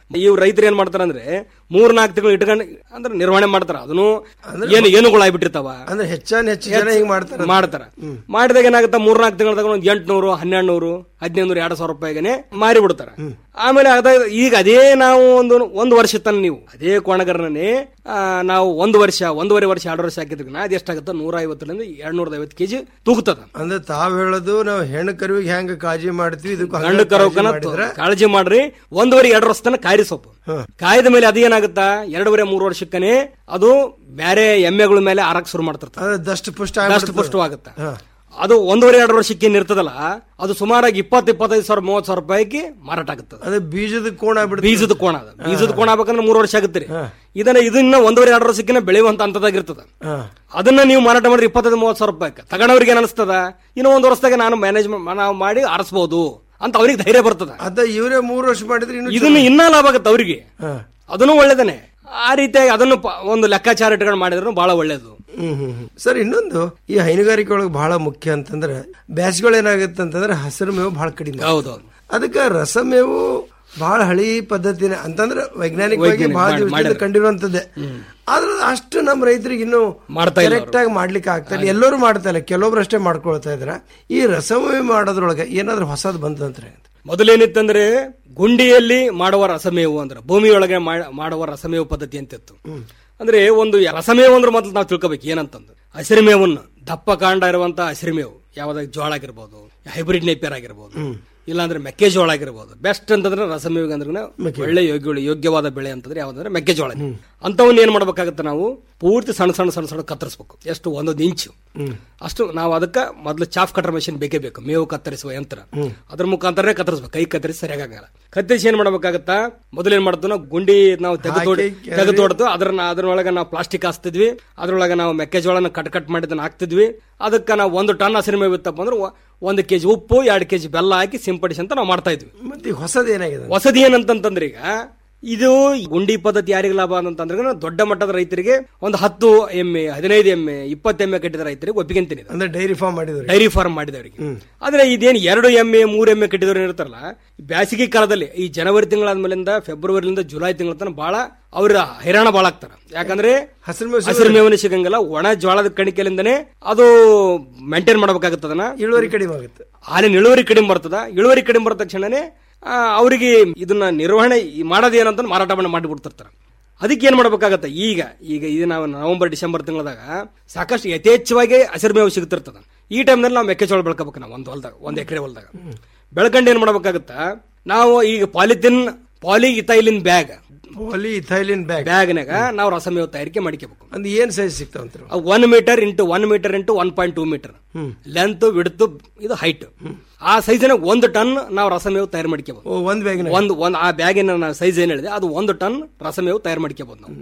ಇವ್ ರೈತರು ಏನ್ ಮಾಡ್ತಾರ ಅಂದ್ರೆ ಮೂರ್ ನಾಲ್ಕು ತಿಂಗಳು ಇಟ್ಕೊಂಡು ಅಂದ್ರೆ ನಿರ್ವಹಣೆ ಮಾಡ್ತಾರ ಅದನ್ನು ಏನು ಏನುಗಳು ಆಗ್ಬಿಟ್ಟಿರ್ತಾವ ಅಂದ್ರೆ ಹೆಚ್ಚಾನ್ ಹೆಚ್ಚು ಜನ ಹಿಂಗ್ ಮಾಡ್ತಾರ ಮಾಡ್ತಾರ ಮಾಡಿದಾಗ ಏನಾಗುತ್ತೆ ಮೂರ್ ನಾಲ್ಕು ತಿಂಗಳದಾಗ ಒಂದು ಎಂಟ್ನೂರು ಹನ್ನೆರಡು ನೂರು ಹದಿನೈದು ನೂರು ಎರಡು ಸಾವಿರ ರೂಪಾಯಿಗೆ ಮಾರಿ ಬಿಡ್ತಾರ ಆಮೇಲೆ ಅದ ಈಗ ಅದೇ ನಾವು ಒಂದು ಒಂದು ವರ್ಷ ತನ ನೀವು ಅದೇ ಕೋಣಗರನೇ ನಾವು ಒಂದು ವರ್ಷ ಒಂದೂವರೆ ವರ್ಷ ಎರಡು ವರ್ಷ ಹಾಕಿದ್ರನ್ನ ಅದು ಎಷ್ಟಾಗುತ್ತೆ ನೂರ ಐವತ್ತರಿಂದ ಎರಡ್ ನೂರ ಐವತ್ತು ಕೆಜಿ ತೂಗ್ತದ ಅಂದ್ರೆ ತಾವ್ ಹೇಳೋದು ನಾವು ಹೆಣ್ಣು ಕರುವಿಗೆ ಹೆಂಗ ಕಾಳಜಿ ಮಾಡ್ತೀವಿ ಇದಕ್ಕೂ ಹಂಗ ಗಂಡು ಕಾಳಜಿ ಕರೋಕನ ಮಾಡಿದ್ರೆ ಕಾಳಜಿ ಮಾಡ್ರಿ ಒಂದೂವರೆ ಎರಡು ವರ್ಷ ತನಕ ಕಾಯ್ರಿ ಸೊಪ್ಪು ಕಾಯ್ದ ಮೇಲೆ ಅದೇನಾಗುತ್ತಾ ಎರಡೂವರೆ ಮೂರು ವರ್ಷಕ್ಕನೆ ಅದು ಬೇರೆ ಎಮ್ಮೆಗಳ ಮೇಲೆ ಆರಕ್ ಶುರು ಮಾಡ್ತಿರ್ತಾರೆ ಅಂದ್ರೆ ದಷ್ಟು ಪುಷ್ಟ ದಷ್ಟು ಪುಷ್ಟವಾಗುತ್ತೆ ಅದು ಒಂದೂವರೆ ಎರಡು ವರ್ಷಕ್ಕೆ ಏನ್ ಇರ್ತದಲ್ಲ ಅದು ಸುಮಾರಾಗಿ ಇಪ್ಪತ್ತು ಇಪ್ಪತ್ತೈದು ಸಾವಿರ ಮೂವತ್ತು ಸಾವಿರ ರೂಪಾಯಿಗೆ ಮಾರಾಟ ಆಗುತ್ತದೆ ಅದೇ ಬೀಜದ ಕೋಣ ಬಿಡ್ತದೆ ಬೀಜದ ಕೋಣ ಅದು ಬೀಜದ ಕೋಣ ಆಗ್ಬೇಕಂದ್ರೆ ಮೂರು ವರ್ಷ ಆಗುತ್ತೆ ರೀ ಇದನ್ನ ಇದನ್ನ ಒಂದೂವರೆ ಎರಡು ವರ್ಷಕ್ಕೆ ಬೆಳೆಯುವಂತ ಹಂತದಾಗಿರ್ತದ ಹಾ. ಅದನ್ನ ನೀವು ಮಾರಾಟ ಮಾಡಿದ್ರೆ ಇಪ್ಪತ್ತೈದು ಮೂವತ್ತು ಸಾವಿರ ರೂಪಾಯಿ ತಗೊಂಡವ್ರಿಗೆ ಏನ್ ಅನಿಸ್ತದ ಇನ್ನು ಒಂದು ವರ್ಷದಾಗ ನಾನು ಮ್ಯಾನೇಜ್ ನಾವು ಮಾಡಿ ಆರಿಸಬಹುದು ಅಂತ ಅವ್ರಿಗೆ ಧೈರ್ಯ ಬರ್ತದ ಅದ ಇವರೇ ಮೂರು ವರ್ಷ ಮಾಡಿದ್ರೆ ಇನ್ನು ಇದನ್ನ ಇನ್ನ ಲಾಭ ಆಗುತ್ತೆ ಅವ್ರಿಗೆ ಅದನ್ನು ಒಳ್ಳೇದನೆ ಆ ರೀತಿಯಾಗಿ ಅದನ್ನು ಪ- ಒಂದು ಲೆಕ್ಕಾಚಾರ ಇಟ್ಕೊಂಡು ಮಾಡಿದ್ರು ಬಹಳ ಒಳ್ಳೇದು ಹ್ಮ್ ಹ್ಮ್ ಹ್ಮ್. ಸರ್ ಇನ್ನೊಂದು ಈ ಹೈನುಗಾರಿಕೆ ಒಳಗೆ ಬಹಳ ಮುಖ್ಯ ಅಂತಂದ್ರೆ ಬ್ಯಾಸ್ಗಳು ಏನಾಗುತ್ತೆ ಅಂತಂದ್ರೆ ಹಸಿರು ಮೇವು ಬಹಳ ಕಡಿಮೆ ಹೌದೌದು ಅದಕ್ಕೆ ರಸಮೇವು ಬಹಳ ಹಳಿ ಪದ್ಧತಿನ ಅಂತಂದ್ರೆ ವೈಜ್ಞಾನಿಕವಾಗಿ ವೈಜ್ಞಾನಿಕ ಬಹಳ ಮಾಡಿ- ದಿವಸದಿಂದ ಮಾಡ್ಯಾರ. ಕಂಡಿರುವಂತದ್ದೇ ಆದ್ರೆ ಅಷ್ಟು ನಮ್ಮ ರೈತರಿಗೆ ಇನ್ನು ಮಾಡ್ತಾ ಇಲ್ಲ ಕರೆಕ್ಟ್ ಆಗಿ ಮಾಡ್ಲಿಕ್ಕೆ ಆಗ್ತಾ ಇಲ್ಲ ಎಲ್ಲರೂ ಮಾಡ್ತಾ ಇಲ್ಲ ಕೆಲವೊಬ್ರು ಅಷ್ಟೇ ಮಾಡ್ಕೊಳ್ತಾ ಇದ್ರ ಈ ರಸಮೇವು ಮಾಡೋದ್ರೊಳಗೆ ಏನಾದ್ರೂ ಹೊಸದು ಬಂತಂದ್ರೆ ಮೊದಲೇನಿತ್ತಂದ್ರೆ ಗುಂಡಿಯಲ್ಲಿ ಮಾಡುವ ರಸಮೇವು ಅಂದ್ರೆ ಭೂಮಿಯೊಳಗೆ ಮಾ- ಮಾಡುವ ರಸಮೇವು ಪದ್ಧತಿ ಅಂತಿತ್ತು ಅಂದ್ರೆ ಒಂದು ರಸಮೇವು ಅಂದ್ರೆ ಮೊದಲು ನಾವು ತಿಳ್ಕೊಬೇಕು ಏನಂತಂದು ಹಸಿರುಮೇವನ್ನು ದಪ್ಪ ಕಾಂಡ ಇರುವಂತ ಹಸಿರುಮೇವು ಯಾವ್ದಾಗ ಜೋಳ ಆಗಿರ್ಬೋದು ಹೈಬ್ರಿಡ್ ನೇಪಿಯರ್ ಆಗಿರ್ಬೋದು ಇಲ್ಲಾಂದ್ರೆ ಮೆಕ್ಕೆಜೋಳ ಆಗಿರ್ಬೋದು ಬೆಸ್ಟ್ ಅಂತಂದ್ರೆ ರಸಮೇವಿಗೆ ಅಂದ್ರೆ ಒಳ್ಳೆ ಯೋಗ್ಯ ಯೋಗ್ಯವಾದ ಬೆಳೆ ಅಂತಂದ್ರೆ ಯಾವ್ದಂದ್ರೆ ಮೆಕ್ಕೆಜೋಳ ಅಂತವನ್ನ ಏನ್ ಮಾಡ್ಬೇಕಾಗತ್ತೆ ನಾವು ಪೂರ್ತಿ ಸಣ್ಣ ಸಣ್ಣ ಸಣ್ಣ ಸಣ್ಣ ಕತ್ತರಿಸ್ಬೇಕು ಎಷ್ಟು ಒಂದೊಂದು ಇಂಚು ಅಷ್ಟು ನಾವು ಅದಕ್ಕೆ ಮೊದಲು ಚಾಫ್ ಕಟರ್ ಮಷಿನ್ ಬೇಕೇ ಬೇಕು ಮೇವು ಕತ್ತರಿಸುವ ಯಂತ್ರ ಅದ್ರ ಮುಖಾಂತರ ಕತ್ತರಿಸ್ಬೇಕು ಕೈ ಕತ್ತರಿಸಿ ಸರಿಯಾಗಲ್ಲ ಕತ್ತರಿಸಿ ಏನ್ ಮಾಡ್ಬೇಕಾಗತ್ತಾ ಮೊದಲು ಏನ್ ಮಾಡ್ತೀವಿ ನಾವು ಗುಂಡಿ ನಾವು ತೆಗೆದು ತೆಗೆದು ಹೊಡೆದು ಅದ್ರನ್ನ ಅದ್ರೊಳಗೆ ನಾವು ಪ್ಲಾಸ್ಟಿಕ್ ಹಾಸ್ತಿದ್ವಿ ಅದ್ರೊಳಗೆ ನಾವು ಮೆಕ್ಕೆಜೋಳನ ಕಟ್ ಕಟ್ ಮಾಡಿದ್ದನ್ನ ಹಾಕ್ತಿದ್ವಿ ಅದಕ್ಕೆ ನಾವು ಒಂದು ಟನ್ ಹಸಿರು ಮೇವು ಇತ್ತಪ್ಪ ಅಂದ್ರೆ ಒ- ಒಂದು ಕೆಜಿ ಉಪ್ಪು ಎರಡು ಕೆಜಿ ಬೆಲ್ಲ ಹಾಕಿ ಸಿಂಪಡಿಸಿ ಅಂತ ನಾವು ಮಾಡ್ತಾ ಇದ್ವಿ ಮತ್ತೆ ಈಗ ಹೊಸದು ಏನಾಗಿದೆ ಹೊಸದು ಏನಂತಂತಂದ್ರೆ ಈಗ ಇದು ಗುಂಡಿ ಪದ್ಧತಿ ಯಾರಿಗೆ ಲಾಭ ಅಂತಂದ್ರೆ ದೊಡ್ಡ ಮಟ್ಟದ ರೈತರಿಗೆ ಒಂದು ಹತ್ತು ಎಮ್ಮೆ ಹದಿನೈದು ಎಮ್ಮೆ ಇಪ್ಪತ್ತು ಎಮ್ಮೆ ಕಟ್ಟಿದ ರೈತರಿಗೆ ಒಪ್ಪಿಗೆಂತೀನಿ ಅಂದ್ರೆ ಡೈರಿ ಫಾರ್ಮ್ ಮಾಡಿದ್ರು ಡೈರಿ ಫಾರ್ಮ್ ಮಾಡಿದವರಿಗೆ ಆದ್ರೆ ಇದೇನು ಎರಡು ಎಮ್ಮೆ ಮೂರು ಎಮ್ಮೆ ಕಟ್ಟಿದವರು ಇರ್ತಾರಲ್ಲ ಈ ಬ್ಯಾಸಿಗೆ ಕಾಲದಲ್ಲಿ ಈ ಜನವರಿ ತಿಂಗಳಾದ್ಮೇಲಿಂದ ಫೆಬ್ರವರಿಲಿಂದ ಜುಲೈ ತಿಂಗಳ ತನಕ ಬಹಳ ಅವ್ರ ಹೈರಾಣ ಬಾಳ ಆಗ್ತಾರ ಯಾಕಂದ್ರೆ ಹಸಿರು ಮೇವು ಹಸಿರು ಮೇವನ ಸಿಗಂಗಿಲ್ಲ ಒಣ ಜೋಳದ ಕಣಿಕೆಲಿಂದನೇ ಅದು ಮೇಂಟೈನ್ ಮಾಡ್ಬೇಕಾಗತ್ತ ಅದನ್ನ ಇಳುವರಿ ಕಡಿಮೆ ಆಗುತ್ತೆ ಹಾಲಿನ ಇಳುವರಿ ಕಡಿಮೆ ಬರ್ತದ ಇಳುವರಿ ಕಡಿಮೆ ಬರದ ತಕ್ಷಣನೇ ಆ, ಅವರಿಗೆ ಇದನ್ನ ನಿರ್ವಹಣೆ ಮಾಡೋದು ಏನಂತ ಮಾರಾಟ ಮಾಡಿ ಮಾಡಿಬಿಡ್ತಿರ್ತಾರೆ ಅದಕ್ಕೆ ಏನ್ ಮಾಡ್ಬೇಕಾಗತ್ತೆ ಈಗ ಈಗ ಇದು ನಾವು ನವೆಂಬರ್ ಡಿಸೆಂಬರ್ ತಿಂಗಳದಾಗ ಸಾಕಷ್ಟು ಯಥೇಚ್ಛವಾಗಿ ಹಸಿರು ಮೇವು ಸಿಗ್ತಿರ್ತದ ಈ ಟೈಮ್ನಲ್ಲಿ ನಾವು ಮೆಕ್ಕೆಜೋಳ ಬೆಳ್ಕೋಬೇಕು ನಾವು ಒಂದು ಹೊಲ್ದಾಗ ಒಂದು ಎಕರೆ ಹೊಲ್ದಾಗ ಬೆಳ್ಕೊಂಡು ಏನ್ ಮಾಡ್ಬೇಕಾಗತ್ತ ನಾವು ಈಗ polythene polyethylene bag polyethylene bag ಬ್ಯಾಗ್ನಾಗ ನಾವು ರಸಮೇವು ತಯಾರಿಕೆ ಮಾಡ್ಕೋಬೇಕು ಅಂದ್ರೆ ಏನ್ ಸೈಜ್ ಸಿಗ್ತಾವಂತ one metre into one metre into one point two metre length width ಇದು ಹೈಟ್ ಆ ಸೈಜಿನ ಒಂದು ಟನ್ ನಾವು ರಸಮೇವು ತಯಾರು ಮಾಡ್ಕೋಬಹುದು ಓ ಒಂದ್ ಬ್ಯಾಗ್ ಒಂದು ಒಂದು ಆ ಬ್ಯಾಗಿನ ಸೈಜ್ ಏನ್ ಹೇಳಿದೆ ಅದು ಒಂದು ಟನ್ ರಸಮೇವು ತಯಾರು ಮಾಡ್ಕೋಬಹುದು ನಾವು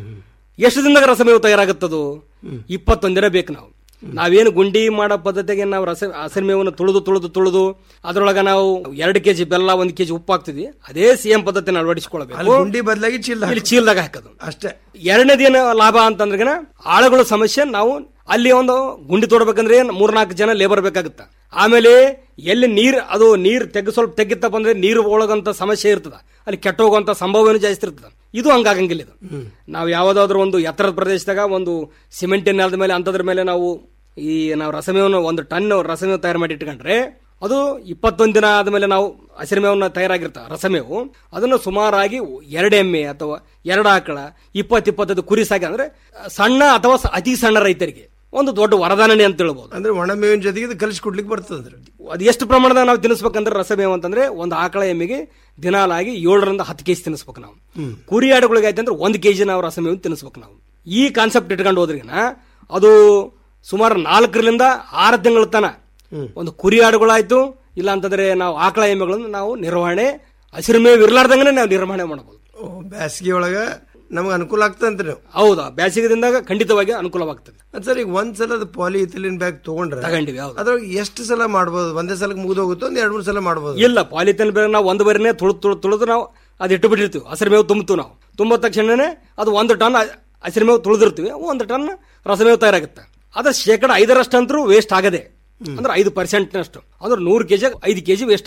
ಎಷ್ಟು ದಿನದಾಗ ರಸಮೇವು ತಯಾರಾಗುತ್ತದು ಇಪ್ಪತ್ತೊಂದು ದಿನ ಬೇಕು ನಾವು ನಾವೇನು ಗುಂಡಿ ಮಾಡೋ ಪದ್ಧತಿಗೆ ನಾವು ರಸ ಹಸಿರು ಮೇವನ್ನು ತುಳಿದು ತುಳಿದು ತುಳಿದು ಅದ್ರೊಳಗ ನಾವು ಎರಡು ಕೆಜಿ ಬೆಲ್ಲ ಒಂದ್ ಕೆಜಿ ಉಪ್ಪು ಹಾಕ್ತಿದ್ವಿ ಅದೇ ಸೇಮ್ ಪದ್ಧತಿನ ಅಲ್ಲಿ ಅಳವಡಿಸಿಕೊಳ್ಬೇಕು ಗುಂಡಿ ಬದಲಾಗಿ ಚೀಲ ಇಲ್ಲಿ ಚೀಲದಾಗ ಹಾಕೋದು ಅಷ್ಟೇ ಎರಡನೇದೇನು ಲಾಭ ಅಂತಂದ್ರೆ ಆಳುಗಳ ಸಮಸ್ಯೆ ನಾವು ಅಲ್ಲಿ ಒಂದು ಗುಂಡಿ ತೋಡ್ಬೇಕಂದ್ರೆ ಮೂರ್ನಾಲ್ಕು ಜನ ಲೇಬರ್ ಬೇಕಾಗುತ್ತ ಆಮೇಲೆ ಎಲ್ಲಿ ನೀರ್ ಅದು ನೀರ್ ತೆಗ್ ಸ್ವಲ್ಪ ತೆಗಿತ್ತಪ್ಪ ಅಂದ್ರೆ ನೀರು ಒಳಗಂತ ಸಮಸ್ಯೆ ಇರ್ತದ ಅಲ್ಲಿ ಕೆಟ್ಟೋಗುವಂತ ಸಂಭವನೂ ಜಾಸ್ತಿ ಇರ್ತದ ಇದು ಹಂಗಾಗಂಗಿಲ್ಲ ಇದು ನಾವು ಯಾವ್ದಾದ್ರು ಒಂದು ಎತ್ತರದ ಪ್ರದೇಶದಾಗ ಒಂದು ಸಿಮೆಂಟಿನ ನೆಲದ ಮೇಲೆ ಅಂತದ್ರ ಮೇಲೆ ನಾವು ಈ ನಾವು ರಸಮೇವನ್ನು ಒಂದು ಟನ್ ರಸಮೇವು ತಯಾರು ಮಾಡಿ ಇಟ್ಕೊಂಡ್ರೆ ಅದು ಇಪ್ಪತ್ತೊಂದು ದಿನ ಆದ್ಮೇಲೆ ನಾವು ಹಸಿರುಮೇವನ್ನ ತಯಾರಾಗಿರ್ತ ರಸಮೇವು ಅದನ್ನು ಸುಮಾರಾಗಿ ಎರಡು ಎಮ್ಮೆ ಅಥವಾ ಎರಡು ಆಕಳ ಇಪ್ಪತ್ತು ಇಪ್ಪತ್ತೈದು ಕುರಿ ಸಾಕಿ ಅಂದ್ರೆ ಸಣ್ಣ ಅಥವಾ ಸ- ಅತಿ ಸಣ್ಣ ರೈತರಿಗೆ ಒಂದು ದೊಡ್ಡ ವರದಾನನೆ ಅಂತ ಹೇಳ್ಬೋದು ಅಂದ್ರೆ ಒಣ ಮೇವಿನ ಜೊತೆಗೆ ಇದು ಕಲಿಸಿ ಕೊಡ್ಲಿಕ್ಕೆ ಬರ್ತದ್ರಿ ಅದು ಎಷ್ಟು ಪ್ರಮಾಣದಾಗ ನಾವು ತಿನ್ನಿಸ್ಬೇಕಂದ್ರೆ ರಸಮೇವು ಅಂತಂದ್ರೆ ಒಂದು ಆಕಳ ಎಮ್ಮೆಗೆ ದಿನಾಲಾಗಿ ಏಳರಿಂದ ಹತ್ತು ಕೆಜಿ ತಿನ್ನಿಸ್ಬೇಕು ನಾವು ಕುರಿ ಆಡುಗಳಿಗೆ ಆಯ್ತು ಅಂದ್ರೆ ಒಂದು ಕೆಜಿ ನಾವು ರಸಮೇವು ತಿನ್ನಿಸ್ಬೇಕು ನಾವು ಈ ಕಾನ್ಸೆಪ್ಟ್ ಇಟ್ಕೊಂಡು ಹೋದ್ರಿಗಿನ ಅದು ಸುಮಾರು ನಾಲ್ಕರಿಂದ ಆರು ತಿಂಗಳ ತನ ಒಂದು ಕುರಿ ಆಡುಗಳಾಯ್ತು ಇಲ್ಲ ಅಂತಂದ್ರೆ ನಾವು ಆಕಳ ಎಮ್ಮೆಗಳನ್ನು ನಾವು ನಿರ್ವಹಣೆ ಹಸಿರು ಮೇವು ಇರ್ಲಾರ್ದಂಗೆ ನಾವು ನಿರ್ವಹಣೆ ಮಾಡಬಹುದು ಓ ಬ್ಯಾಸಿಗೆ ಒಳಗ ನಮ್ಗೆ ಅನುಕೂಲ ಆಗ್ತಂತ್ರಿ ನೀವು ಹೌದಾ ಬೇಸಿಗೆದಿಂದಾಗ ಖಂಡಿತವಾಗಿ ಅನುಕೂಲವಾಗ್ತದೆ ಅದ್ ಸರ್ ಈಗ ಒಂದ್ ಸಲ ಅದು ಪಾಲಿ ಇಥಿಲಿನ್ ಬ್ಯಾಗ್ ತಗೊಂಡ್ರೆ ತಗೊಂಡಿವಿ ಹೌದು ಅದ್ರೊಳಗೆ ಎಷ್ಟು ಸಲ ಮಾಡ್ಬೋದು ಒಂದೇ ಸಲಕ್ಕೆ ಮುಗಿದೋಗುತ್ತೋ ಒಂದ್ ಎರಡ್ ಮೂರು ಸಲ ಮಾಡ್ಬೋದು ಇಲ್ಲ ಪಾಲಿಥಿನ್ ಬೇರೆ ನಾವು ಒಂದು ಬರಿನೇ ತುಳಿದು ತುಳಿದು ತುಳಿದು ನಾವು ಅದು ಇಟ್ಟು ಬಿಟ್ಟಿರ್ತೀವಿ ಹಸಿರು ಮೇವು ತುಂಬ್ತೀವಿ ನಾವು ತುಂಬ ತಕ್ಷಣನೇ ಅದು ಒಂದು ಟನ್ ಹಸಿರು ಮೇವು ತುಳಿದಿರ್ತೀವಿ ಒಂದು ಟನ್ ರಸಮೇವು ತಯಾರಾಗುತ್ತೆ ಅದ್ರ ಶೇಕಡ ಐದರಷ್ಟಂತರೂ ವೇಸ್ಟ್ ಆಗದೆ ಅಂದ್ರೆ ಐದು ಪರ್ಸೆಂಟ್ನಷ್ಟು ಅಂದ್ರೆ ನೂರು ಕೆಜಿ ಐದು ಕೆಜಿ ವೇಸ್ಟ್ ಆಗುತ್ತೆ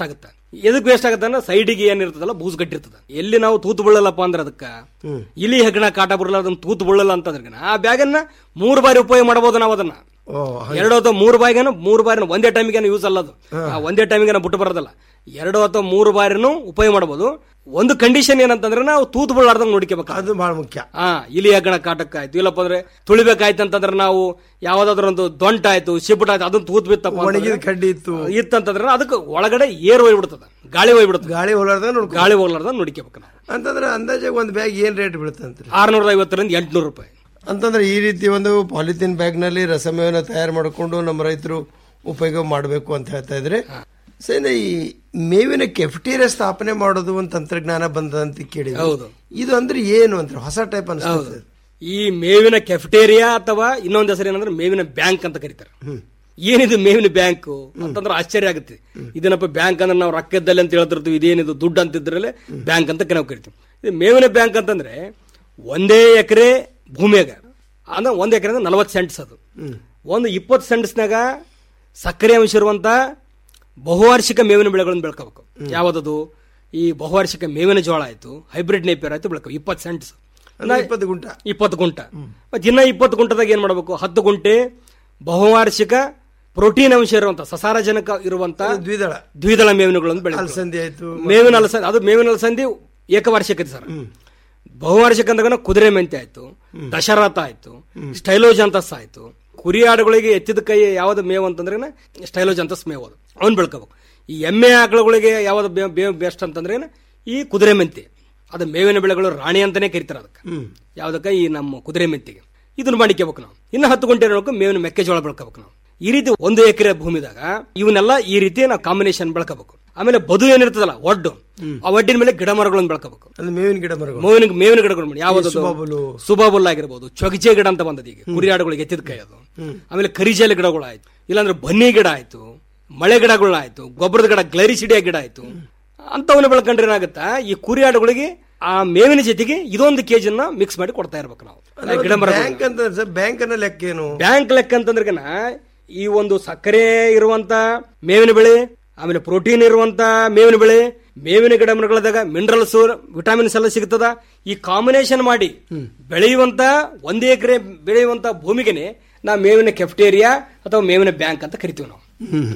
ಎದಕ್ ವೇಸ್ಟ್ ಆಗತ್ತೆ ಅಂದ್ರೆ ಸೈಡಿಗೆ ಏನಿರ್ತದಲ್ಲ ಬೂಸ್ ಗಟ್ಟಿರ್ತದ ಎಲ್ಲಿ ನಾವು ತೂತು ಬೀಳಲ್ಲಪ್ಪ ಅಂದ್ರೆ ಅದಕ್ಕ ಇಲಿ ಹೆಗ್ಗಣ ಕಾಟ ಬರಲ್ಲ ಅದನ್ನ ತೂತು ಬೀಳಲ್ಲ ಅಂತಂದ್ರೆ ಆ ಬ್ಯಾಗನ್ನ ಮೂರು ಬಾರಿ ಉಪಯೋಗ ಮಾಡಬಹುದು ನಾವು ಅದನ್ನ ಓ ಎರಡು ಅಥವಾ ಮೂರು ಬಾರಿಗೇನು ಮೂರು ಬಾರಿ ಒಂದೇ ಟೈಮಿಗೆ ಯೂಸ್ ಅಲ್ಲ ಅದು ಆ ಒಂದೇ ಟೈಮಿಗೆ ಬಿಟ್ಟು ಬರೋದಲ್ಲ ಎರಡು ಅಥವಾ ಮೂರು ಬಾರಿನೂ ಉಪಯೋಗ ಮಾಡಬಹುದು ಒಂದು ಕಂಡೀಷನ್ ಏನಂತಂದ್ರೆ ನಾವು ತೂತು ಬೀಳಾರ್ದಂಗ್ ನೋಡ್ಕೋಬೇಕು ಅದು ಬಹಳ ಮುಖ್ಯ ಹಾ ಇಲಿ ಹೆಗ್ಗಣ ಕಾಟಕ್ಕಾಯ್ತು ಇಲ್ಲಪ್ಪ ಅಂದ್ರೆ ತುಳಿಬೇಕಾಯ್ತು ಅಂತಂದ್ರೆ ನಾವು ಯಾವ್ದಾದ್ರು ಒಂದು ದೊಂಟ ಆಯ್ತು ಶಿಬಿಟ ಆಯ್ತು ಅದನ್ನ ತೂತ್ ಬಿತ್ತಪ್ಪ ಒಣಗಿದ ಕಡ್ಡಿ ಇತ್ತು ಇತ್ತಂತಂದ್ರೆ ಅದಕ್ಕೆ ಒಳಗಡೆ ಏರ್ ಹೋಗ್ಬಿಡ್ತದ ಗಾಳಿ ಹೋಗ್ಬಿಡ್ತದ ಗಾಳಿ ಹೋಲಾರ್ದ ನೋಡ್ಕೊ ಗಾಳಿ ಹೋಗ್ಲಾರ್ದ ನೋಡ್ಕೋಬೇಕು ನಾವು ಅಂತಂದ್ರೆ ಅಂದಾಜಾಗ ಒಂದು ಬ್ಯಾಗ್ ಏನ್ ರೇಟ್ ಬೀಳುತ್ತಂತ್ರಿ ಆರ್ನೂರ ಐವತ್ತರಿಂದ ಎಂಟ್ನೂರು ರೂಪಾಯಿ ಅಂತಂದ್ರೆ ಈ ರೀತಿ ಒಂದು ಪಾಲಿಥಿನ್ ಬ್ಯಾಗ್ ನಲ್ಲಿ ರಸಮೇವನ್ನ ತಯಾರು ಮಾಡಿಕೊಂಡು ನಮ್ಮ ರೈತರು ಉಪಯೋಗ ಮಾಡಬೇಕು ಅಂತ ಹೇಳ್ತಾ ಇದ್ರೆ ಸರ್ ಈ ಮೇವಿನ ಕೆಫ್ಟೀರಿಯಾ ಸ್ಥಾಪನೆ ಮಾಡೋದು ಒಂದು ತಂತ್ರಜ್ಞಾನ ಬಂದಂತ ಕೇಳಿ ಹೌದು. ಇದು ಅಂದ್ರೆ ಏನು ಅಂತ ಹೊಸ ಟೈಪ್ ಅನ್ಸುತ್ತೆ ಈ ಮೇವಿನ ಕೆಫ್ಟೇರಿಯಾ ಅಥವಾ ಇನ್ನೊಂದು ಹೆಸರು ಏನಂದ್ರೆ ಮೇವಿನ ಬ್ಯಾಂಕ್ ಅಂತ ಕರೀತಾರೆ ಏನಿದು ಮೇವಿನ ಬ್ಯಾಂಕ್ ಅಂತಂದ್ರೆ ಆಶ್ಚರ್ಯ ಆಗುತ್ತೆ ಇದನ್ನಪ್ಪ ಬ್ಯಾಂಕ್ ಅಂದ್ರೆ ನಾವು ರೊಕ್ಕದಲ್ಲಿ ಅಂತ ಹೇಳ್ತಿರ್ತೀವಿ ಇದೇನಿದು ದುಡ್ಡು ಅಂತಿದ್ರಲ್ಲೇ ಬ್ಯಾಂಕ್ ಅಂತ ನಾವು ಕರಿತೀವಿ ಇದು ಮೇವಿನ ಬ್ಯಾಂಕ್ ಅಂತಂದ್ರೆ ಒಂದೇ ಎಕರೆ ಭೂಮಿಯಾಗ ಅಂದ್ರೆ ಒಂದ್ ಎಕರೆ ಅಂದ್ರೆ ನಲವತ್ತು ಸೆಂಟ್ಸ್ ಅದು ಒಂದು ಇಪ್ಪತ್ತು ಸೆಂಟ್ಸ್ನಾಗ ಸಕ್ಕರೆ ಅಂಶ ಇರುವಂತ ಬಹುವಾರ್ಷಿಕ ಮೇವಿನ ಬೆಳೆಗಳನ್ನು ಬೆಳ್ಕೋಬೇಕು ಯಾವ್ದದು ಈ ಬಹುವಾರ್ಷಿಕ ಮೇವಿನ ಜೋಳ ಆಯ್ತು ಹೈಬ್ರಿಡ್ ನೇಪಿಯರ್ ಆಯ್ತು ಬೆಳ್ಕೊ ಇಪ್ಪತ್ತು ಸೆಂಟ್ಸ್ ಇಪ್ಪತ್ತು ಗುಂಟ ಇಪ್ಪತ್ತು ಗುಂಟ ಮತ್ತೆ ಇನ್ನ ಇಪ್ಪತ್ತು ಗುಂಟದಾಗ ಏನ್ ಮಾಡಬೇಕು ಹತ್ತು ಗುಂಟೆ ಬಹುವಾರ್ಷಿಕ ಪ್ರೋಟೀನ್ ಅಂಶ ಇರುವಂತ ಸಸಾರಜನಕ ಇರುವಂತ ದ್ವಿದಳ ದ್ವಿದಳ ಮೇವಿನಗಳನ್ನು ಬೆಳೆ ಅಲಸಂದಿ ಆಯ್ತು ಮೇವಿನ ಅಲಸಂದಿ ಅದು ಮೇವಿನ ಅಲಸಂದಿ ಏಕವಾರ್ಷಿಕ ಸರ್ ಬಹುವಾರ್ಷಿಕ ಅಂದಾಗ ಕುದುರೆ ಮೆಂತೆ ಆಯ್ತು ದಶರಥ ಆಯ್ತು ಸ್ಟೈಲೋಜಾಂತಸ್ ಆಯ್ತು ಕುರಿ ಆಡುಗಳಿಗೆ ಎತ್ತಿದ ಕೈ ಯಾವ್ದು ಮೇವು ಅಂತಂದ್ರೆ ಸ್ಟೈಲೋಜಾಂತಸ್ ಮೇವು ಅದು ಅವ್ನು ಬೆಳ್ಕೋಬೇಕು ಈ ಎಮ್ಮೆ ಆಕಳುಗಳಿಗೆ ಯಾವ್ದು ಬೇ- ಬೇವು ಬೆಸ್ಟ್ ಅಂತಂದ್ರೆ ಈ ಕುದುರೆ ಮೆಂತೆ ಅದು ಮೇವಿನ ಬೆಳೆಗಳು ರಾಣಿ ಅಂತಾನೆ ಕರಿತಾರೆ ಅದಕ್ಕೆ ಯಾವ್ದಕ್ಕ ಈ ನಮ್ಮ ಕುದುರೆ ಮೆಂತೆಗೆ ಇದನ್ನ ಮಾಡಿಕೋಬೇಕು ನಾವು ಇನ್ನು ಹತ್ತು ಗಂಟೆ ನೋಡ್ಬೇಕು ಮೇವಿನ ಮೆಕ್ಕೆಜೋಳ ಬೆಳ್ಕೋಬೇಕು ನಾವು ಈ ರೀತಿ ಒಂದು ಎಕರೆ ಭೂಮಿದಾಗ ಇವನ್ನೆಲ್ಲ ಈ ರೀತಿ ನಾವು ಕಾಂಬಿನೇಷನ್ ಬೆಳ್ಕೋಬೇಕು ಆಮೇಲೆ ಬದು ಏನಿರ್ತದಲ್ಲ ಒಡ್ಡು ಆ ಒಡ್ಡಿನ ಮೇಲೆ ಗಿಡ ಮರಗಳನ್ನು ಬೆಳ್ಕೋಬೇಕು ಅದು ಮೇವಿನ ಗಿಡ ಮರಗಳು ಮೇವಿನ ಮೇವಿನ ಗಿಡಗಳು ಮಾಡಿ ಯಾವುದು ಸುಬಾಬುಲು. ಸುಬಾಬುಲ್ ಆಗಿರ್ಬೋದು ಚೊಗಜೆ ಗಿಡ ಅಂತ ಬಂದದ ಈಗ ಕುರಿ ಆಡುಗಳಿಗೆ ಎತ್ತಿದ ಕೈ ಅದು ಆಮೇಲೆ ಕರಿಜಾಲ ಗಿಡಗಳು ಆಯ್ತು ಇಲ್ಲಾಂದ್ರೆ ಬನ್ನಿ ಗಿಡ ಆಯ್ತು ಮಳೆ ಗಿಡಗಳು ಆಯ್ತು ಗೊಬ್ಬರದ ಗಿಡ ಗ್ಲೈರಿಸಿಡಿಯ ಗಿಡ ಆಯ್ತು ಅಂತವನ್ನ ಬೆಳ್ಕೊಂಡ್ರೆ ಏನಾಗುತ್ತಾ ಈ ಕುರಿ ಆಡುಗಳಿಗೆ ಆ ಮೇವಿನ ಜೊತೆಗೆ ಇದೊಂದು ಕೆಜಿನ ಮಿಕ್ಸ್ ಮಾಡಿ ಕೊಡ್ತಾ ಇರ್ಬೇಕು ನಾವು ಆ ಗಿಡ ಬ್ಯಾಂಕ್ ಅಂತ ಸರ್ ಬ್ಯಾಂಕ್ ಅನ್ನ ಲೆಕ್ಕ ಏನು ಬ್ಯಾಂಕ್ ಲೆಕ್ಕ ಅಂತಂದ್ರೆಗನ ಈ ಒಂದು ಸಕ್ಕರೆ ಇರುವಂತ ಮೇವಿನ ಬೆಳೆ ಆಮೇಲೆ ಪ್ರೋಟೀನ್ ಇರುವಂತ ಮೇವಿನ ಬೆಳೆ ಮೇವಿನ ಗಿಡ ಮರಗಳದಾಗ ಮಿನರಲ್ಸ್ ವಿಟಾಮಿನ್ಸ್ ಎಲ್ಲ ಸಿಗ್ತದ ಈ ಕಾಂಬಿನೇಷನ್ ಮಾಡಿ ಬೆಳೆಯುವಂತ ಒಂದೇ ಎಕರೆ ಬೆಳೆಯುವಂತ ಭೂಮಿಗೆನೆ ನಾವು ಮೇವಿನ ಕೆಫ್ಟೇರಿಯಾ ಅಥವಾ ಮೇವಿನ ಬ್ಯಾಂಕ್ ಅಂತ ಕರಿತೀವಿ ನಾವು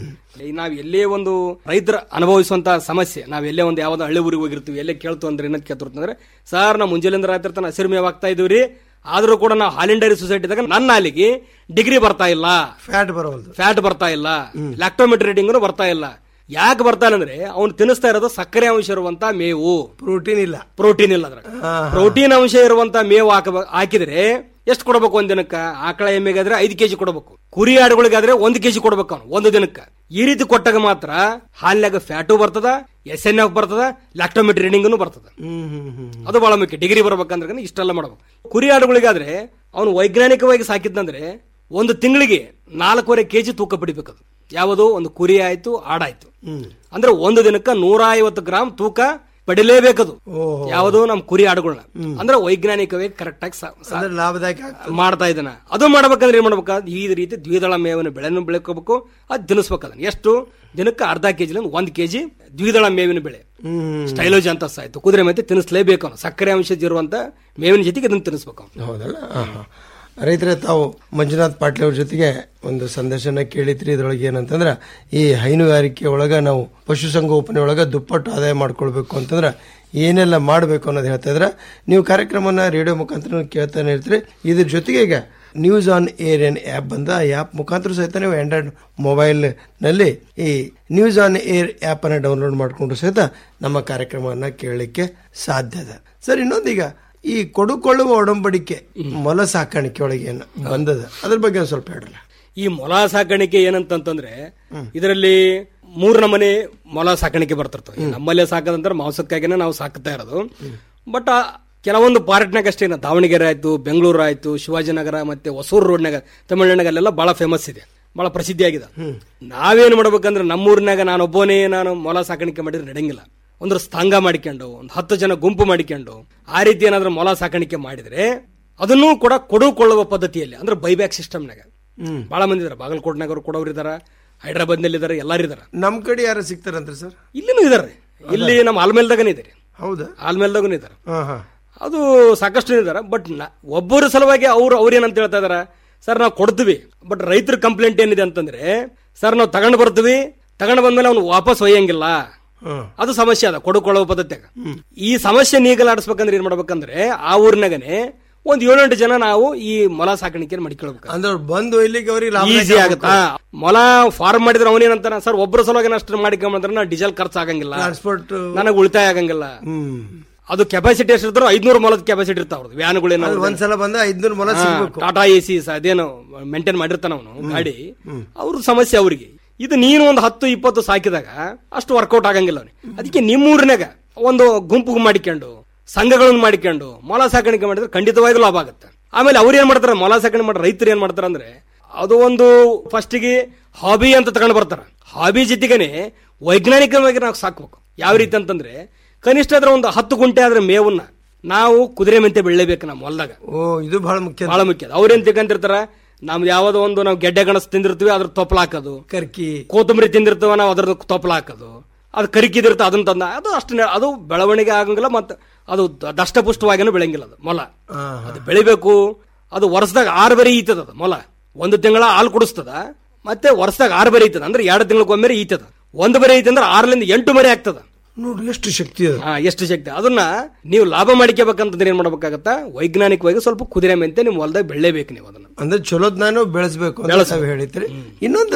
ಈ ನಾವ್ ಎಲ್ಲೇ ಒಂದು ರೈತರ ಅನುಭವಿಸುವಂತ ಸಮಸ್ಯೆ ನಾವ್ ಎಲ್ಲೇ ಒಂದು ಯಾವ್ದೋ ಹಳ್ಳಿ ಊರಿಗೆ ಹೋಗಿರ್ತೀವಿ ಎಲ್ಲೇ ಕೇಳ್ತು ಅಂದ್ರೆ ಏನಂತ ಕೇಳ್ತಿರ್ತಂದ್ರೆ ಸರ್ ನಾವು ಮುಂಜಾನೆಯಿಂದ ರಾತ್ರಿ ತನ ಹಸಿರು ಮೇವಾಗ್ತಾ ಇದೀವ್ರಿ ಆದ್ರೂ ಕೂಡ ನಾವು ಹಾಲಿನ ಡೈರಿ ಸೊಸೈಟಿದಾಗ ನನ್ನ ಹಾಲಿಗೆ ಡಿಗ್ರಿ ಬರ್ತಾ ಇಲ್ಲ ಫ್ಯಾಟ್ ಬರೋಲ್ದು ಫ್ಯಾಟ್ ಬರ್ತಾ ಇಲ್ಲ ಲ್ಯಾಕ್ಟೋಮೆಟ್ರಿ ರೇಟಿಂಗ್ ಬರ್ತಾ ಇಲ್ಲ ಯಾಕೆ ಬರ್ತಾ ಇಲ್ಲ ಅಂದ್ರೆ ಅವ್ನು ತಿನ್ನಿಸ್ತಾ ಇರೋದು ಸಕ್ಕರೆ ಅಂಶ ಇರುವಂತ ಮೇವು ಪ್ರೋಟೀನ್ ಇಲ್ಲ ಪ್ರೋಟೀನ್ ಇಲ್ಲ ಅದ್ರಾಗ ಪ್ರೋಟೀನ್ ಅಂಶ ಇರುವಂತ ಮೇವು ಹಾಕ ಹಾಕಿದ್ರೆ ಎಷ್ಟು ಕೊಡಬೇಕು ಒಂದ್ ದಿನಕ್ಕ ಆಕಳ ಎಮ್ಮೆಗಾದ್ರೆ ಐದು ಕೆಜಿ ಕೊಡಬೇಕು ಕುರಿ ಆಡುಗಳಿಗಾದ್ರೆ ಒಂದು ಕೆಜಿ ಕೊಡ್ಬೇಕು ಅವ್ನು ಒಂದು ದಿನಕ್ಕ ಈ ರೀತಿ ಕೊಟ್ಟಾಗ ಮಾತ್ರ ಹಾಲಿನಾಗ ಫ್ಯಾಟು ಬರ್ತದ ಎಸ್ ಎನ್ ಎಫ್ ಬರ್ತದ ಲ್ಯಾಕ್ಟೋಮೆಟ್ರಿ ರೀಡಿಂಗ್ನು ಬರ್ತದ ಹ್ಮ್ ಹ್ಮ್ ಹ್ಮ್ ಅದು ಬಹಳ ಮುಖ್ಯ ಡಿಗ್ರಿ ಬರ್ಬೇಕಂದ್ರೆ ಇಷ್ಟೆಲ್ಲ ಮಾಡಬೇಕು ಕುರಿ ಆಡುಗಳಿಗಾದ್ರೆ ಅವನು ವೈಜ್ಞಾನಿಕವಾಗಿ ಸಾಕಿದ್ದಂದ್ರೆ ಒಂದು ತಿಂಗಳಿಗೆ ನಾಲ್ಕೂವರೆ ಕೆಜಿ ತೂಕ ಪಡಿಬೇಕದು ಯಾವುದು ಒಂದು ಕುರಿ ಆಯ್ತು ಆಡಾಯ್ತು ಅಂದ್ರೆ ಒಂದು ದಿನಕ್ಕ ನೂರ ಐವತ್ತು ಗ್ರಾಮ್ ತೂಕ ಪಡಿಲೇಬೇಕದು ಯಾವುದು ನಮ್ ಕುರಿ ಆಡುಗಳನ್ನ ಅಂದ್ರೆ ವೈಜ್ಞಾನಿಕವಾಗಿ ಕರೆಕ್ಟ್ ಆಗಿ ಸ- ಸ- ಅಂದ್ರೆ ಲಾಭದಾಯಕ ಆಗ್ತದೆ. ಮಾಡ್ತಾ ಇದ್ದಾನ ಅದು ಮಾಡ್ಬೇಕಂದ್ರೆ ಏನ್ ಮಾಡ್ಬೇಕಾದ ಈ ರೀತಿ ದ್ವಿದಳ ಮೇವಿನ ಬೆಳೆಯನ್ನು ಬೆಳ್ಕೋಬೇಕು ಅದು ತಿನ್ನಿಸ್ಬೇಕು ಅದನ್ನ ಎಷ್ಟು ದಿನಕ್ಕೆ ಅರ್ಧ ಕೆಜಿ ಒಂದ್ ಕೆಜಿ ದ್ವಿದಳ ಮೇವಿನ ಬೆಳೆ ಹ್ಮ್ ಸ್ಟೈಲೋಜ್ ಅಂತ ಆಯ್ತು ಕುದುರೆ ಮತ್ತೆ ತಿನ್ನಿಸ್ಲೇಬೇಕು ಅವನು ಸಕ್ಕರೆ ಅಂಶ ಇರುವಂತ ಮೇವಿನ ಜೊತೆಗೆ ಇದನ್ನ ತಿನ್ನಿಸ್ಬೇಕು ಅವ್ನು ಹೌದಲ್ಲ ಆಹಾ. ರೈತರೇ ತಾವು ಮಂಜುನಾಥ್ ಪಾಟೀಲ್ ಅವ್ರ ಜೊತೆಗೆ ಒಂದು ಸಂದರ್ಶನ ಕೇಳಿದ್ರಿ ಇದ್ರೊಳಗೆ ಏನಂತಂದ್ರ ಈ ಹೈನುಗಾರಿಕೆ ಒಳಗ ನಾವು ಪಶುಸಂಗೋಪನೆ ಒಳಗ ದುಪ್ಪಟ್ಟು ಆದಾಯ ಮಾಡ್ಕೊಳ್ಬೇಕು ಅಂತಂದ್ರ ಏನೆಲ್ಲ ಮಾಡಬೇಕು ಅನ್ನೋದು ಹೇಳ್ತಾ ಇದ್ರ ನೀವು ಕಾರ್ಯಕ್ರಮನ ರೇಡಿಯೋ ಮುಖಾಂತರ ಕೇಳ್ತಾನೆ ಇರ್ತೀರಿ ಇದ್ರ ಜೊತೆಗೆ ಈಗ ನ್ಯೂಸ್ ಆನ್ ಏರ್ ಏನ್ ಆ್ಯಪ್ ಬಂದ ಆ ಆ್ಯಪ್ ಮುಖಾಂತರ ಸಹಿತ ನೀವು ಆಂಡ್ರಾಯ್ಡ್ ಮೊಬೈಲ್ ನಲ್ಲಿ ಈ ನ್ಯೂಸ್ ಆನ್ ಏರ್ ಆ್ಯಪ್ ಅನ್ನ ಡೌನ್ಲೋಡ್ ಮಾಡಿಕೊಂಡು ಸಹಿತ ನಮ್ಮ ಕಾರ್ಯಕ್ರಮವನ್ನ ಕೇಳಲಿಕ್ಕೆ ಸಾಧ್ಯ ಇದೆ ಸರ್ ಇನ್ನೊಂದೀಗ ಈ ಕೊಡುಕೊಳ್ಳುವ ಒಡಂಬಡಿಕೆ ಮೊಲ ಸಾಕಾಣಿಕೆ ಒಳಗೆ ಏನು ಬಂದದ ಅದ್ರ ಬಗ್ಗೆ ಒಂದು ಸ್ವಲ್ಪ ಹೇಳಲ್ಲ ಈ ಮೊಲ ಸಾಕಾಣಿಕೆ ಏನಂತಂತಂದ್ರೆ ಇದರಲ್ಲಿ ಮೂರ್ ನಮನೆ ಮೊಲ ಸಾಕಾಣಿಕೆ ಬರ್ತಿರ್ತವೆ ಈ ನಮ್ಮಲ್ಲೇ ಸಾಕದಂದ್ರೆ ಮಾಂಸಕ್ಕಾಗಿನೇ ನಾವು ಸಾಕ್ತಾ ಇರೋದು ಬಟ್ ಕೆಲವೊಂದು ಪಾರ್ಟ್ನಾಗ ಅಷ್ಟೇ ನಾ ದಾವಣಗೆರೆ ಆಯ್ತು ಬೆಂಗಳೂರು ಆಯ್ತು ಶಿವಾಜಿನಗರ ಮತ್ತೆ ಹೊಸೂರು ರೋಡ್ನಾಗ ತಮಿಳುನಾಡಿನಾಗ ಅಲ್ಲೆಲ್ಲ ಬಹಳ ಫೇಮಸ್ ಇದೆ ಬಹಳ ಪ್ರಸಿದ್ಧಿ ಆಗಿದೆ ನಾವೇನ್ ಮಾಡ್ಬೇಕಂದ್ರೆ ನಮ್ಮೂರಿನಾಗ ನಾನು ಒಬ್ಬನೇ ನಾನು ಮೊಲ ಸಾಕಾಣಿಕೆ ಮಾಡಿದ್ರೆ ನಡೆಯಂಗಿಲ್ಲ ಒಂದು ಸ್ಥಾಂಗ ಮಾಡಿಕೊಂಡು ಒಂದು ಹತ್ತು ಜನ ಗುಂಪು ಮಾಡಿಕೊಂಡು ಆ ರೀತಿ ಏನಾದ್ರೂ ಮೊಲ ಸಾಕಾಣಿಕೆ ಮಾಡಿದ್ರೆ ಅದನ್ನೂ ಕೂಡ ಕೊಡುಕೊಳ್ಳುವ ಪದ್ಧತಿಯಲ್ಲಿ ಅಂದ್ರೆ ಬೈಬ್ಯಾಕ್ ಸಿಸ್ಟಮ್ನಾಗ ಬಹಳ ಮಂದಿ ಇದಾರೆ ಬಾಗಲಕೋಟ್ನಾಗ ಕೊಡೋರು ಇದಾರ ಹೈದರಾಬಾದ್ ನಲ್ಲಿ ಇದಾರೆ ಎಲ್ಲಾರು ಇದಾರೆ ನಮ್ ಕಡೆ ಯಾರು ಸಿಗ್ತಾರಂತ್ರಿ ಸರ್ ಇಲ್ಲಿನೂ ಇದಾರೆ ಇಲ್ಲಿ ನಮ್ಮ ಆಲ್ಮೇಲ್ದಾಗನೇ ಇದಾರೆ ಹೌದಾ ಆಲ್ಮೇಲ್ದಾಗೂ ಇದಾರೆ ಹಾ ಹಾ ಅದು ಸಾಕಷ್ಟು ಇದಾರೆ ಬಟ್ ಒಬ್ಬರ ಸಲುವಾಗಿ ಅವ್ರು ಅವ್ರು ಏನಂತ ಹೇಳ್ತಾ ಇದಾರೆ ಸರ್ ನಾವು ಕೊಡ್ತೀವಿ ಬಟ್ ರೈತರ ಕಂಪ್ಲೇಂಟ್ ಏನಿದೆ ಅಂತಂದ್ರೆ ಸರ್ ನಾವು ತಗೊಂಡು ಬರ್ತೀವಿ ತಗೊಂಡು ಬಂದ್ಮೇಲೆ ಅವ್ನು ವಾಪಸ್ ಒಯ್ಯಂಗಿಲ್ಲ ಅದು ಸಮಸ್ಯೆ ಅದ ಕೊಡುಕೊಳ್ಳೋ ಪದ್ಧತಿಯಾಗ ಈ ಸಮಸ್ಯೆ ನೀಗಲಾಡಿಸ್ಬೇಕಂದ್ರೆ ಏನ್ ಮಾಡ್ಬೇಕಂದ್ರೆ ಆ ಊರಿನಾಗನೆ ಒಂದ್ ಏಳೆಂಟು ಜನ ನಾವು ಈ ಮೊಲ ಸಾಕಾಣಿಕೆ ಮಡಿಕೊಳ್ಬೇಕು ಅಂದ್ರೆ ಅವ್ರು ಬಂದು ಇಲ್ಲಿಗೆ ಅವ್ರಿಗೆ ಲಾಭ ಈಸಿ ಆಗುತ್ತಾ ಮೊಲ ಫಾರ್ಮ್ ಮಾಡಿದ್ರೆ ಅವನೇನಂತಾನ ಸರ್ ಒಬ್ಬರ ಸಲುವಾಗಿ ಅಷ್ಟು ಮಾಡಿಕೊಂಡ್ರೆ ನಾ ಡೀಸೆಲ್ ಖರ್ಚು ಆಗಂಗಿಲ್ಲ ಟ್ರಾನ್ಸ್ಪೋರ್ಟ್ ನನಗೆ ಉಳಿತಾಯ ಆಗಂಗಿಲ್ಲ ಹ್ಮ್ ಅದು ಕೆಪಾಸಿಟಿ ಎಷ್ಟು ಇರ್ತಾರೋ ಐದ್ನೂರು ಮೊಲದ ಕೆಪಾಸಿಟಿ ಇರ್ತಾವ ಅವ್ರದ್ದು ಅದು ವ್ಯಾನ್ಗಳೇನಾದ್ರು ಒಂದ್ಸಲ ಬಂದ ಐದ್ನೂರು ಮೊಲ ಸಿಗ್ಬೇಕು ಟಾಟಾ ಎ ಸಿ ಅದೇನು ಮೇಂಟೈನ್ ಮಾಡಿರ್ತಾನ ಅವನು ಗಾಡಿ ಅವ್ರ ಸಮಸ್ಯೆ ಅವ್ರಿಗೆ ಇದು ನೀನು ಒಂದು ಹತ್ತು ಇಪ್ಪತ್ತು ಸಾಕಿದಾಗ ಅಷ್ಟು ವರ್ಕೌಟ್ ಆಗಂಗಿಲ್ಲ ಅವನಿಗೆ ಅದಕ್ಕೆ ನಿಮ್ಮೂರಿನಾಗ ಒಂದು ಗುಂಪು ಮಾಡಿಕೊಂಡು ಸಂಘಗಳನ್ನು ಮಾಡಿಕೊಂಡು ಮೊಲ ಸಾಕಾಣಿಕೆ ಮಾಡಿದ್ರೆ ಖಂಡಿತವಾಗಿ ಲಾಭ ಆಗುತ್ತೆ ಆಮೇಲೆ ಅವ್ರು ಏನ್ ಮಾಡ್ತಾರೆ ಮೊಲ ಸಾಕಾಣಿಕೆ ಮಾಡಿ ರೈತರು ಏನ್ ಮಾಡ್ತಾರೆ ಅಂದ್ರೆ ಅದು ಒಂದು ಫಸ್ಟಿಗೆ ಹಾಬಿ ಅಂತ ತಗೊಂಡು ಬರ್ತಾರ ಹಾಬಿ ಜೊತೆಗೇನೆ ವೈಜ್ಞಾನಿಕವಾಗಿ ನಾವು ಸಾಕ್ಬೇಕು ಯಾವ ರೀತಿ ಅಂತಂದ್ರೆ ಕನಿಷ್ಠ ಆದ್ರೆ ಒಂದು ಹತ್ತು ಗುಂಟೆ ಆದ್ರೆ ಮೇವನ್ನ ನಾವು ಕುದುರೆ ಮೆಂತೆ ಬೆಳಿಬೇಕು ನಮ್ಮ ಹೊಲದಾಗ ಓ ಇದು ಬಹಳ ಮುಖ್ಯ ಬಹಳ ಮುಖ್ಯ ಅವ್ರೇನ್ ತಿಳ್ಕೊಂತಿರ್ತಾರ ನಾವ್ ಯಾವ್ದೋ ಒಂದು ನಾವು ಗೆಡ್ಡೆ ಗಣಸ್ ತಿಂದಿರ್ತೀವಿ ಅದ್ರ ತೊಪ್ಪಲ ಹಾಕೋದು ಕರ್ಕಿ ಕೊತ್ತಂಬರಿ ತಿಂದಿರ್ತೀವ ನಾವು ಅದ್ರ ತೊಪ್ಪಲ ಹಾಕೋದು ಅದು ಕರಿಕಿದಿರ್ತ ಅದನ್ನ ತಂದ ಅದು ಅಷ್ಟು ನೆ- ಅದು ಬೆಳವಣಿಗೆ ಆಗಂಗಿಲ್ಲ ಮತ್ತೆ ಅದು ದ- ದಷ್ಟಪುಷ್ಟವಾಗಿನೂ ಬೆಳಂಗಿಲ್ಲ ಅದು ಮೊಲ ಅದು ಬೆಳಿಬೇಕು ಅದು ವರ್ಷದಾಗ ಆರು ಬರಿ ಈತದ ಅದು ಮೊಲ ಒಂದು ತಿಂಗಳ ಹಾಲು ಕುಡಿಸ್ತದ ಮತ್ತೆ ವರ್ಷದಾಗ ಆರು ಬರಿ ಈತದ ಅಂದ್ರೆ ಎರಡು ತಿಂಗಳಕ್ಕೊಮ್ಮೆ ಈತದ ಒಂದು ಬರಿ ಐತೆ ಅಂದ್ರೆ ಆರರಿಂದ ಎಂಟು ಮರಿ ಆಗ್ತದ ನೋಡ್ರಿ ಎಷ್ಟು ಶಕ್ತಿ ಅದು ಹಾ ಎಷ್ಟು ಶಕ್ತಿ ಅದನ್ನ ನೀವು ಲಾಭ ಮಾಡ್ಕೋಬೇಕಂತಂದ್ರೆ ಏನ್ ಮಾಡ್ಬೇಕಾಗತ್ತ ವೈಜ್ಞಾನಿಕವಾಗಿ ಸ್ವಲ್ಪ ಕುದುರೆ ಮೆಂತೆ ನಿಮ್ ಹೊಲದಾಗ ಬೆಳೆಯಬೇಕು ನೀವು ಅದನ್ನ ಅಂದ್ರೆ ಚಲೋದ್ ನಾನು ಬೆಳೆಸ್ಬೇಕು ಅಂತ ಬೆಳೆಸ್ಬೇಕು. ತಾವು ಹೇಳಿದ್ರಿ ಇನ್ನೊಂದು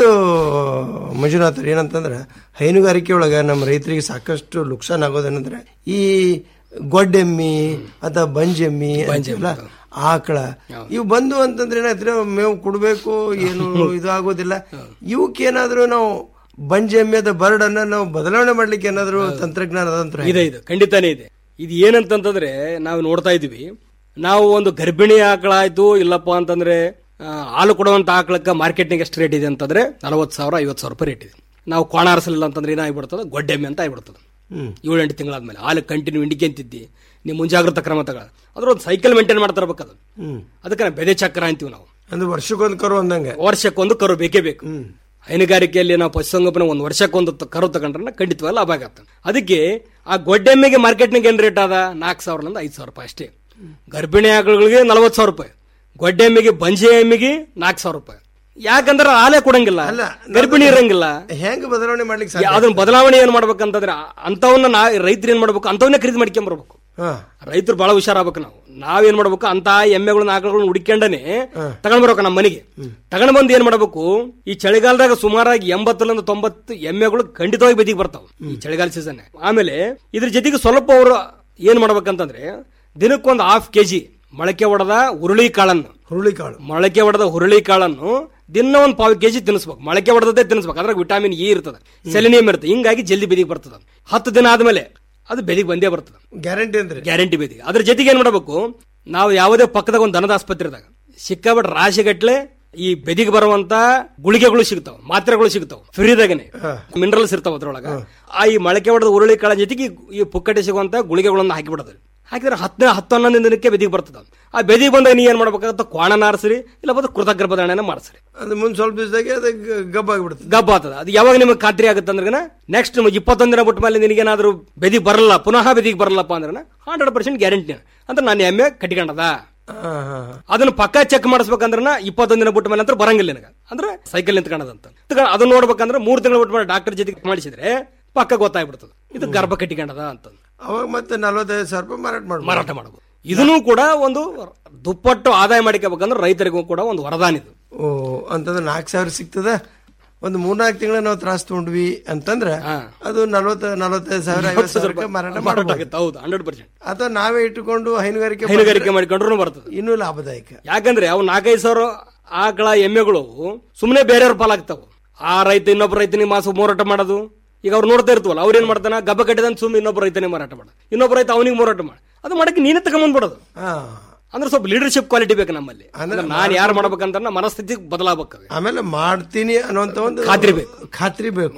ಮಂಜುನಾಥ್ ಏನಂತಂದ್ರೆ ಹೈನುಗಾರಿಕೆ ಒಳಗ ನಮ್ಮ ರೈತರಿಗೆ ಸಾಕಷ್ಟು ಲುಕ್ಸಾನ್ ಆಗೋದೇನಂದ್ರೆ ಈ ಗೊಡ್ಡೆಮ್ಮಿ ಅಥವಾ ಬಂಜೆಮ್ಮಿ ಅಂತೀವಲ್ಲ, ಆಕಳ ಇವು ಬಂದು ಅಂತಂದ್ರೆ ಏನಾಯ್ತು ಮೇವು ಕೊಡ್ಬೇಕು ಏನು ಇದು ಆಗೋದಿಲ್ಲ ಇವಕ್ಕೇನಾದ್ರೂ ನಾವು ಬಂಜೆಮ್ಮಿ ಅಥವಾ ಬರ್ಡ್ ಅನ್ನ ನಾವು ಬದಲಾವಣೆ ಮಾಡ್ಲಿಕ್ಕೆ ಏನಾದ್ರು ತಂತ್ರಜ್ಞಾನ ಅದಂತ್ರ ಇದೆ ಇದು ಖಂಡಿತಾನೇ ಇದೆ ಇದು ಏನಂತಂತಂದ್ರೆ ನಾವು ನೋಡ್ತಾ ಇದೀವಿ ನಾವು ಒಂದು ಗರ್ಭಿಣಿ ಆಕಳ ಆಯ್ತು ಇಲ್ಲಪ್ಪ ಅಂತಂದ್ರೆ ಆ, ಹಾಲು ಕೊಡುವಂತ ಆಕಳಕ್ಕೆ ಮಾರ್ಕೆಟ್ನಾಗ ಎಷ್ಟು ರೇಟ್ ಇದೆ ಅಂತಂದ್ರೆ ನಲವತ್ತು ಸಾವಿರ ಐವತ್ತು ಸಾವಿರ ರೂಪಾಯಿ ರೇಟ್ ಇದೆ ನಾವು ಕೋಣ ಆರಿಸಲಿಲ್ಲ ಅಂತಂದ್ರೆ ಏನಾಗ್ಬಿಡ್ತದೆ ಗೊಡ್ಡೆಮ್ಮೆ ಅಂತ ಆಗ್ಬಿಡ್ತದೆ ಹ್ಮ್. ಏಳೆಂಟು ತಿಂಗಳಾದ್ಮೇಲೆ ಹಾಲು ಕಂಟಿನ್ಯೂ ಇಂಡಿಕೆಂತಿದ್ದಿ ನೀವು ಮುಂಜಾಗ್ರತಾ ಕ್ರಮ ತಗೊಳ ಅದ್ರ ಒಂದು ಸೈಕಲ್ ಮೇಂಟೈನ್ ಮಾಡ್ತಾ ಇರ್ಬೇಕು ಅದು ಹ್ಮ್ ಅದಕ್ಕೆ ನಾವು ಬೆದೆ ಚಕ್ರ ಅಂತೀವಿ ನಾವು ಅಂದ್ರೆ ವರ್ಷಕ್ಕೊಂದು ಕರು ಅಂದಂಗೆ ವರ್ಷಕ್ಕೊಂದು ಕರು ಬೇಕೇ ಬೇಕು ಹೈನುಗಾರಿಕೆಯಲ್ಲಿ ನಾವು ಪಶುಸಂಗೋಪನೆ ಒಂದು ವರ್ಷಕ್ಕೊಂದು ತ- ಕರು ತಗೊಂಡ್ರೆ ಖಂಡಿತವಾಗಿ ಲಾಭ ಆಗತ್ತೆ ಅದಕ್ಕೆ ಆ ಗೊಡ್ಡೆಮ್ಮೆಗೆ ಮಾರ್ಕೆಟ್ನಾಗ ಏನ್ ರೇಟ್ ಅದ ನಾಲ್ಕು ಸಾವಿರದಿಂದ ಐದು ಸಾವಿರ ರೂಪಾಯಿ ಅಷ್ಟೇ ಗರ್ಭಿಣಿ ಆಕಳುಗಳಿಗೆ ನಲವತ್ತು ಸಾವಿರ ರೂಪಾಯಿ ಗೊಡ್ಡೆಮ್ಮೆಗೆ ಬಂಜೆ ಎಮ್ಮೆಗೆ ನಾಲ್ಕು ಸಾವಿರ ರೂಪಾಯಿ ಯಾಕಂದ್ರೆ ಹಾಲೇ ಕೊಡಂಗಿಲ್ಲ ಗರ್ಭಿಣಿ ಇರಂಗಿಲ್ಲ ಹೆಂಗ್ ಬದಲಾವಣೆ ಮಾಡ್ಲಿಕ್ಕೆ ಯಾ- ಸಾಧ್ಯ ಅದನ್ನ ಬದಲಾವಣೆ ಏನ್ ಮಾಡ್ಬೇಕಂತಂದ್ರೆ ಆ- ಅಂತವನ್ನ ನಾ ರೈತರು ಏನ್ ಮಾಡ್ಬೇಕು ಅಂತವನ್ನೇ ಖರೀದಿ ಮಾಡ್ಕೊಂಬರ್ಬೇಕು ಹಾ ರೈತರು ಬಹಳ ಹುಷಾರಾಗ್ಬೇಕು ನಾವು ನಾವೇನ್ ಮಾಡ್ಬೇಕು ಅಂತ ಎಮ್ಮೆಗಳನ್ನ ಆಕಳುಗಳನ್ನ ಹುಡುಕೊಂಡನೆ ತಗೊಂಡ್ ಬರ್ಬೇಕು ನಮ್ಮ ಮನೆಗೆ ತಗೊಂಡ್ ಬಂದು ಏನ್ ಮಾಡ್ಬೇಕು ಈ ಚಳಿಗಾಲದಾಗ ಸುಮಾರಾಗಿ ಎಂಬತ್ತರಿಂದ ತೊಂಬತ್ತು ಎಮ್ಮೆಗಳು ಖಂಡಿತವಾಗಿ ಬದಿಗೆ ಬರ್ತಾವ ಈ ಚಳಿಗಾಲ ಸೀಸನ್ ಆಮೇಲೆ ಇದ್ರ ಜೊತೆಗೆ ಸ್ವಲ್ಪ ಅವರು ಏನ್ ಮಾಡ್ಬೇಕಂತಂದ್ರೆ ದಿನಕ್ಕೊಂದು ಹಾಫ್ ಕೆಜಿ ಮೊಳಕೆ ಹೊಡೆದ ಹುರುಳಿ ಕಾಳನ್ನು ಹುರುಳಿ ಕಾಳು ಮೊಳಕೆ ಹೊಡೆದ ಹುರುಳಿ ಕಾಳನ್ನು ದಿನ ಒಂದು ಪಾವು ಕೆಜಿ ತಿನ್ನಿಸ್ಬೇಕು ಮೊಳಕೆ ಹೊಡೆದದ್ದೇ ತಿನ್ನಿಸ್ಬೇಕು ಅದ್ರಾಗ ವಿಟಾಮಿನ್ ಇ ಇರ್ತದೆ ಸೆಲೆನಿಯಂ ಇರ್ತದೆ ಹಿಂಗಾಗಿ ಜಲ್ದಿ ಬೆದಿಗೆ ಬರ್ತದೆ ಹತ್ತು ದಿನ ಆದ್ಮೇಲೆ ಅದು ಬೆದಿಗೆ ಬಂದೇ ಬರ್ತದೆ ಗ್ಯಾರಂಟಿ ಅಂದ್ರೆ ಗ್ಯಾರಂಟಿ ಬೇದಿ ಅದ್ರ ಜೊತೆಗೆ ಏನ್ ಮಾಡಬೇಕು ನಾವು ಯಾವುದೇ ಪಕ್ಕದಾಗ ಒಂದು ದನದ ಆಸ್ಪತ್ರೆದಾಗ ಸಿಕ್ಕಾಬಿಟ್ಟು ರಾಶಿಗಟ್ಲೆ ಈ ಬೆದಿಗೆ ಬರುವಂತ ಗುಳಿಗೆಗಳು ಸಿಗ್ತಾವ ಮಾತ್ರೆಗಳು ಸಿಗ್ತಾವ ಫ್ರೀದಾಗನೆ ಮಿನರಲ್ಸ್ ಇರ್ತಾವ ಅದ್ರೊಳಗ ಆ ಈ ಮೊಳಕೆ ಹೊಡೆದ ಉರುಳಿ ಕಾಳ ಜೊತೆಗೆ ಈ- ಈ ಪುಕ್ಕಟೆ ಸಿಗುವಂತ ಗುಳಿಗೆಗಳನ್ನ ಹಾಕಿಬಿಡೋದು ಹಾಕಿದ್ರೆ ಹತ್ತು ಹತ್ತು ಹನ್ನೊಂದು ದಿನಕ್ಕೆ ಬೆದಿಗೆ ಬರ್ತದ ಆ ಬೆದಿಗೆ ಬಂದಾಗ ನೀ ಏನ್ ಮಾಡ್ಬೇಕಾಗತ್ತ ಕ್ವಾಣ ನಾರಿಸ್ರಿ ಇಲ್ಲ ಬಂದು ಕೃತಗರ್ಭಧಾರಣೆನ ಮಾಡಿಸ್ರಿ ಅದು ಮುಂದ್ ಸ್ವಲ್ಪ ದಿವಸದಾಗೆ ಅದು ಗ- ಗಬ್ಬ ಆಗ್ಬಿಡುತ್ತೆ ಗಬ್ಬ ಆಗ್ತದ ಅದು ಯಾವಾಗ ನಿಮಗೆ ಖಾತ್ರಿ ಆಗುತ್ತೆ ಅಂದ್ರೆ ನೆಕ್ಸ್ಟ್ ಇಪ್ಪತ್ತೊಂದು ದಿನ ಬಿಟ್ಟ ಮೇಲೆ ನಿನಗೇನಾದ್ರೂ ಬೆದಿ ಬರಲ್ಲ ಪುನಃ ಬೆದಿಗೆ ಬರಲ್ಲಪ್ಪ ಅಂದ್ರೆ ಹಂಡ್ರೆಡ್ ಪರ್ಸೆಂಟ್ ಗ್ಯಾರಂಟಿ ಅಂದ್ರೆ ನಾನು ಎಮ್ಮೆ ಕಟ್ಕೊಂಡದ ಹಾ ಹಾ ಹಾ. ಅದನ್ನ ಪಕ್ಕ ಚೆಕ್ ಮಾಡಿಸ್ಬೇಕಂದ್ರೆ ಇಪ್ಪತ್ತೊಂದು ದಿನ ಬಿಟ್ಟ ಮೇಲೆ ಅಂತ ಬರಂಗಿಲ್ಲ ನಿನಗೆ ಅಂದ್ರೆ ಸೈಕಲ್ ನಿಂತ್ಕೊಳ್ಳೋದಂತ ಇದ್ಕ- ಅದನ್ನ ನೋಡ್ಬೇಕಂದ್ರೆ ಮೂರ್ ತಿಂಗಳು ಬಿಟ್ಟ ಮೇಲೆ ಡಾಕ್ಟರ್ ಜೊತೆಗೆ ಮಾಡಿಸಿದ್ರೆ ಪಕ್ಕ ಗೊತ್ತಾಗ್ಬಿಡ್ತದೆ ಇದು ಗರ್ಭ ಕಟ್ಟಿಕೊಂಡದ ಅಂತ ಅವಾಗ ಮತ್ತೆ ನಲವತ್ತೈದು ಸಾವಿರ ರೂಪಾಯಿ ಮಾರಾಟ ಮಾಡ್ಬೋದು ಮಾರಾಟ ಮಾಡಬಹುದು ಇದನ್ನು ಕೂಡ ಒಂದು ದುಪ್ಪಟ್ಟು ಆದಾಯ ಮಾಡಿಕೋಬೇಕಂದ್ರೆ ರೈತರಿಗೂ ಕೂಡ ಒಂದು ವರದಾನ ಇದು ಓ ಅಂತಂದ್ರೆ ನಾಲ್ಕು ಸಾವಿರ ಸಿಗ್ತದ ಒಂದು ಮೂರ್ನಾಲ್ಕು ತಿಂಗಳ ನಾವು ತ್ರಾಸ ತಗೊಂಡ್ವಿ ಅಂತಂದ್ರೆ ಅದು ನಲವತ್ತ ನಲವತ್ತೈದು ಸಾವಿರ ಐವತ್ತು ಸಾವಿರಕ್ಕೆ ಮಾರಾಟ ಮಾರಾಟ ಮಾಡಬಹುದು ಆಗುತ್ತೆ ಹೌದು ಹಂಡ್ರೆಡ್ ಪರ್ಸೆಂಟ್ ಅಥವಾ ನಾವೇ ಇಟ್ಟುಕೊಂಡು ಹೈನುಗಾರಿಕೆ ಹೈನುಗಾರಿಕೆ ಮಾಡಿಕೊಂಡ್ರು ಬರ್ತದೆ ಇನ್ನೂ ಲಾಭದಾಯಕ ಯಾಕಂದ್ರೆ ಅವು ನಾಲ್ಕೈದು ಸಾವಿರ ಆಕಳ ಎಮ್ಮೆಗಳು ಸುಮ್ಮನೆ ಬೇರೆಯವ್ರ ಪಾಲಾಗ್ತಾವ ಆ ರೈತ ಇನ್ನೊಬ್ಬ ರೈತನಿಗೆ ಮಾಸ ಮಾರಾಟ ಮಾಡೋದು ಈಗ ಅವ್ರು ನೋಡ್ತಾ ಇರ್ತವಲ್ಲ ಅವ್ರು ಏನ್ ಮಾಡ್ತಾನ ಗಬ್ಬ ಕಟ್ಟಿದಂತ ಸುಮ್ಮನೆ ಇನ್ನೊಬ್ಬ ರೈತನೇ ಮಾರಾಟ ಮಾಡ ಇನ್ನೊಬ್ಬ ರೈತ ಅವನಿಗೆ ಮಾರಾಟ ಮಾಡ ಅದು ಮಾಡಕ್ಕೆ ನೀನೇ ತಗೊಂಡ್ಬಿಡೋದು ಹಾ ಅಂದ್ರೆ ಸ್ವಲ್ಪ ಲೀಡರ್ಶಿಪ್ ಕ್ವಾಲಿಟಿ ಬೇಕು ನಮ್ಮಲ್ಲಿ ಅಂದ್ರೆ ನಾನು ಯಾರು ಮಾಡ್ಬೇಕಂತ ನಮ್ಮ ಮನಸ್ಥಿತಿ ಬದಲಾಗಬೇಕು ಆಮೇಲೆ ಮಾಡ್ತೀನಿ ಅನ್ನುವಂತ ಒಂದು ಖಾತ್ರಿ ಬೇಕು. ಖಾತ್ರಿ ಬೇಕು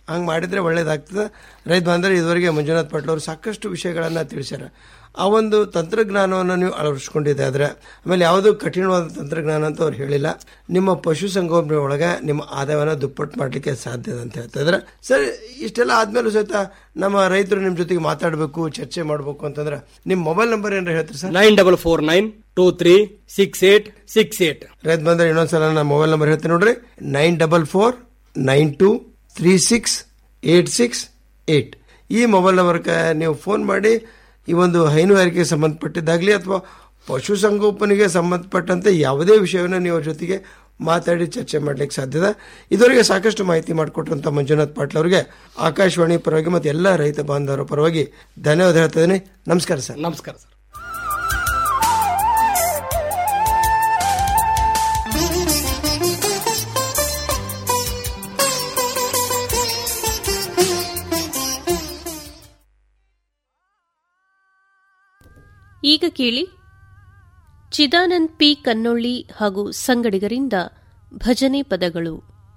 ಹಂಗೆ ಮಾಡಿದ್ರೆ ಒಳ್ಳೇದಾಗ್ತದೆ ರೈತ ಬಾಂಧವರು ಇದುವರೆಗೆ ಮಂಜುನಾಥ್ ಪಾಟೀಲ್ ಅವರು ಸಾಕಷ್ಟು ವಿಷಯಗಳನ್ನು ತಿಳಿಸ್ಯಾರ ಆ ಒಂದು ತಂತ್ರಜ್ಞಾನವನ್ನು ನೀವು ಅಳವಡಿಸ್ಕೊಂಡಿದ್ದೆ ಆದರೆ ಆಮೇಲೆ ಯಾವುದೂ ಕಠಿಣವಾದ ತಂತ್ರಜ್ಞಾನ ಅಂತ ಅವ್ರು ಹೇಳಿಲ್ಲ ನಿಮ್ಮ ಪಶು ಸಂಗೋಪನೆ ಒಳಗೆ ನಿಮ್ಮ ಆದಾಯವನ್ನು ದುಪ್ಪಟ್ಟು ಮಾಡಲಿಕ್ಕೆ ಸಾಧ್ಯ ಇದೆ ಅಂತ ಹೇಳ್ತಾ ಇದ್ದಾರೆ ಸರ್ ಇಷ್ಟೆಲ್ಲ ಆದ್ಮೇಲೂ ಸಹಿತ ನಮ್ಮ ರೈತರು ನಿಮ್ಮ ಜೊತೆಗೆ ಮಾತಾಡಬೇಕು ಚರ್ಚೆ ಮಾಡಬೇಕು ಅಂತಂದ್ರೆ ನಿಮ್ಮ ಮೊಬೈಲ್ ನಂಬರ್ ಏನಾರ ಹೇಳ್ತೀರಿ sir nine double four nine two three six eight six eight ರೈತ ಬಂದ್ರೆ ಇನ್ನೊಂದ್ಸಲ ನಾನು ಮೊಬೈಲ್ ನಂಬರ್ ಹೇಳ್ತೀನಿ ನೋಡ್ರಿ nine double four nine two three six eight six eight ಈ ಮೊಬೈಲ್ ನಂಬರ್ಗೆ ನೀವು ಫೋನ್ ಮಾಡಿ ಈ ಒಂದು ಹೈನುಗಾರಿಕೆಗೆ ಸಂಬಂಧಪಟ್ಟಿದ್ದಾಗಲಿ ಅಥವಾ ಪಶುಸಂಗೋಪನೆಗೆ ಸಂಬಂಧಪಟ್ಟಂತೆ ಯಾವುದೇ ವಿಷಯವನ್ನು ನೀವು ಅವ್ರ ಜೊತೆಗೆ ಮಾತಾಡಿ ಚರ್ಚೆ ಮಾಡ್ಲಿಕ್ಕೆ ಸಾಧ್ಯದ ಇದುವರೆಗೆ ಸಾಕಷ್ಟು ಮಾಹಿತಿ ಮಾಡಿಕೊಟ್ರಂತ ಮಂಜುನಾಥ್ ಪಾಟೀಲ್ ಅವರಿಗೆ ಆಕಾಶವಾಣಿ ಪರವಾಗಿ ಮತ್ತು ಎಲ್ಲ ರೈತ ಬಾಂಧವರ ಪರವಾಗಿ ಧನ್ಯವಾದ ಹೇಳ್ತಾ ಇದ್ದೀನಿ ನಮಸ್ಕಾರ ಸರ್ ನಮಸ್ಕಾರ ಸರ್ ಈಗ ಕೇಳಿ ಚಿದಾನಂದ್ ಪಿ ಕನ್ನೊಳ್ಳಿ ಹಾಗೂ ಸಂಗಡಿಗರಿಂದ ಭಜನೆ ಪದಗಳು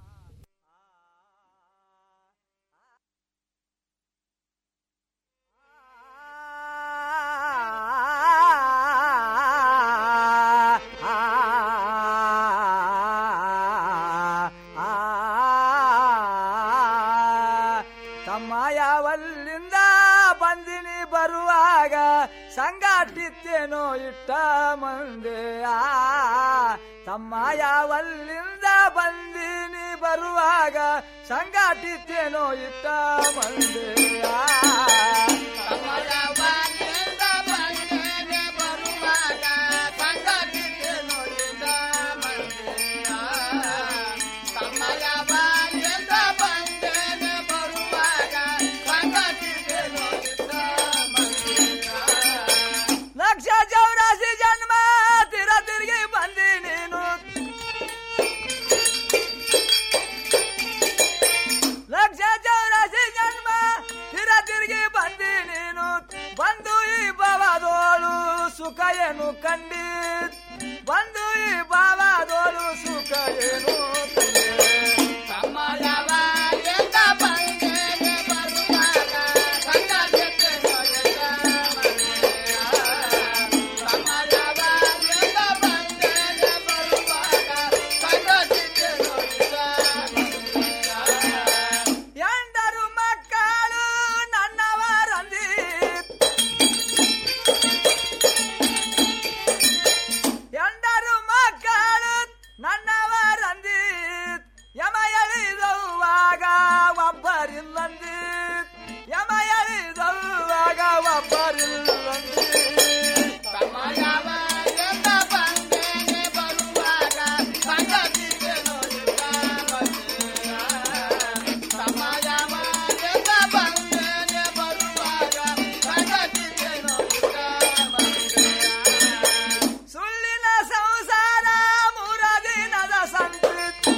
ತಮ್ಮ ಯಾವಲ್ಲಿಂದ ಬಂದಿನಿ ಬರುವಾಗ ಸಂಗಾಟಿತ್ತೇನೋ ಇಟ್ಟ ಮಂದೆ ಆ ತಮ್ಮ ಯಾವಲ್ಲಿಂದ ಬಂದಿನಿ ಬರುವಾಗ ಸಂಗಾಟಿತ್ತೇನೋ ಇಟ್ಟ ಮಂದೆ ಆ ತಮ್ಮ ಯಾವಲ್ಲಿಂದ ಬಂದಿನಿ ಬರುವಾಗ ಸಂಗಾಟಿತ್ತೇನೋ ಇಟ್ಟ ಮಂದೆ ತಮ್ಮ ಯಾವಲ್ಲಿಂದ ಬಂದಿನಿ ಬರುವಾಗ ಸಂಗಾಟಿತ್ತೇನೋ ಇಟ್ಟ ಲಕ್ಷ ಚೌರಾಸಿ ಜನ್ಮ ತಿರ ತಿರುಗಿ ಬಂದಿ ನೀನು ಲಕ್ಷ ಚೌರಾಸಿ ಜನ್ಮ ತಿರ ತಿರುಗಿ ಬಂದಿ ನೀನು ಬಂದು ಈ ಭವದೋಳು ಸುಖ ಏನು ಕಂಡಿ ಬಂದು ಈ ಭಾವದೋಳು ಸುಖ ಏನು ಕಂಡಿ ತಮ್ಮ ಯಾವ ಎಂದ ಬಂದೇನೆ ಬರುವಾಗ ಸಂಗಾತಿಯತ್ತೆ ಎಂದರು ಮಕ್ಕಳು ನನ್ನವರಂದಿ ಎಂದರು ಮಕ್ಕಳು ನನ್ನವರಂದಿ ಯಮ ಎಳಿದವಾಗ ಒಬ್ಬರಿಲ್ಲಂದಿ ಯಮ ಎಳಿದವಾಗ ಒಬ್ಬರಿಲ್ಲಂದಿ ತಮ್ಮ ಯಾವ ಎಂದ ಬಂದೇನೆ ಬರುವಾಗ ಸಂಗತಿಗೆ ನೋಡಿದ ತಮ್ಮ ಯಾವ ಎಂದ ಬಂದೇನೆ ಬರುವಾಗ ಸಂಗತಿಗೆ ನೋಡಿದ ಸುಳ್ಳಿನ ಸಂಸಾರ ಮೂರ ದಿನದ ಸಂತೃಪ್ತಿ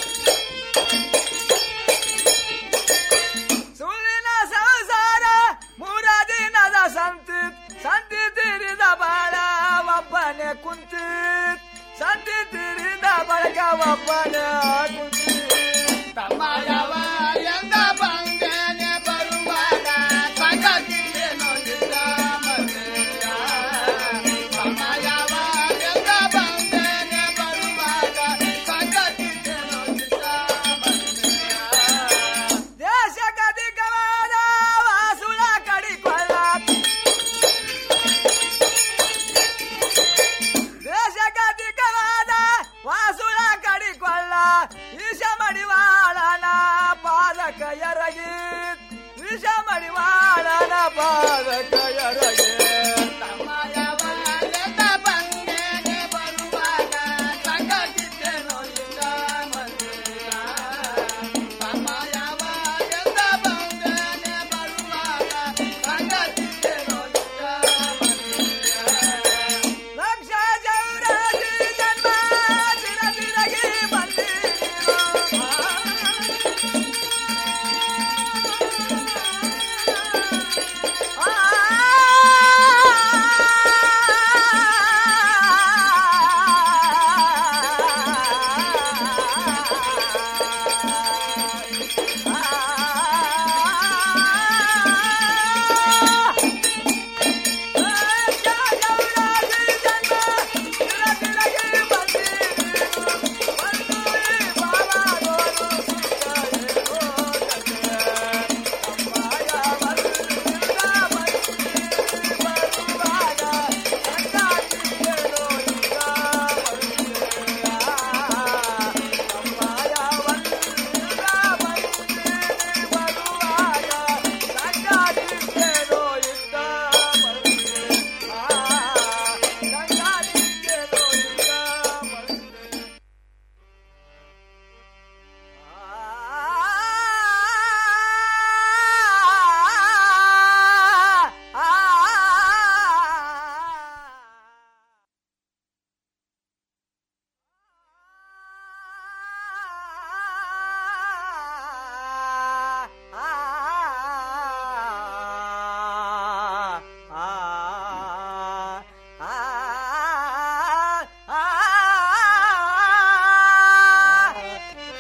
ಸುಳ್ಳಿನ ಸಂಸಾರ ಮೂರ ದಿನದ ಸಂತಿ ಸಂತಿ ತಿರಿದ ಬಾಳ ಒಬ್ಬನೇ ಕುಂತಿ ಸಂತಿ ತಿರಿದ ಬಳಗ ಒಬ್ಬನೇ ಕುಂತಿ ತಮ್ಮ ಯಾವ ಎಂದ ಬಂದೇನೆ ಬರುವಾಗ ಸಂಗತಿಗೆ ನೋಡಿದ ಮನೆಯ. ತಮ್ಮ ಯಾವ ಎಂದ ಬಂದೇನೆ ಬರುವಾಗ ಸಂಗತಿಗೆ ನೋಡಿದ ದೇಶ ಗದಿಗವಾದ ವಾಸುಳ ಕಡಿಕೊಳ್ಳ ದೇಶ ಗದಿಗವಾದ ವಾಸುಳ ಕಡಿಕೊಳ್ಳ ಈ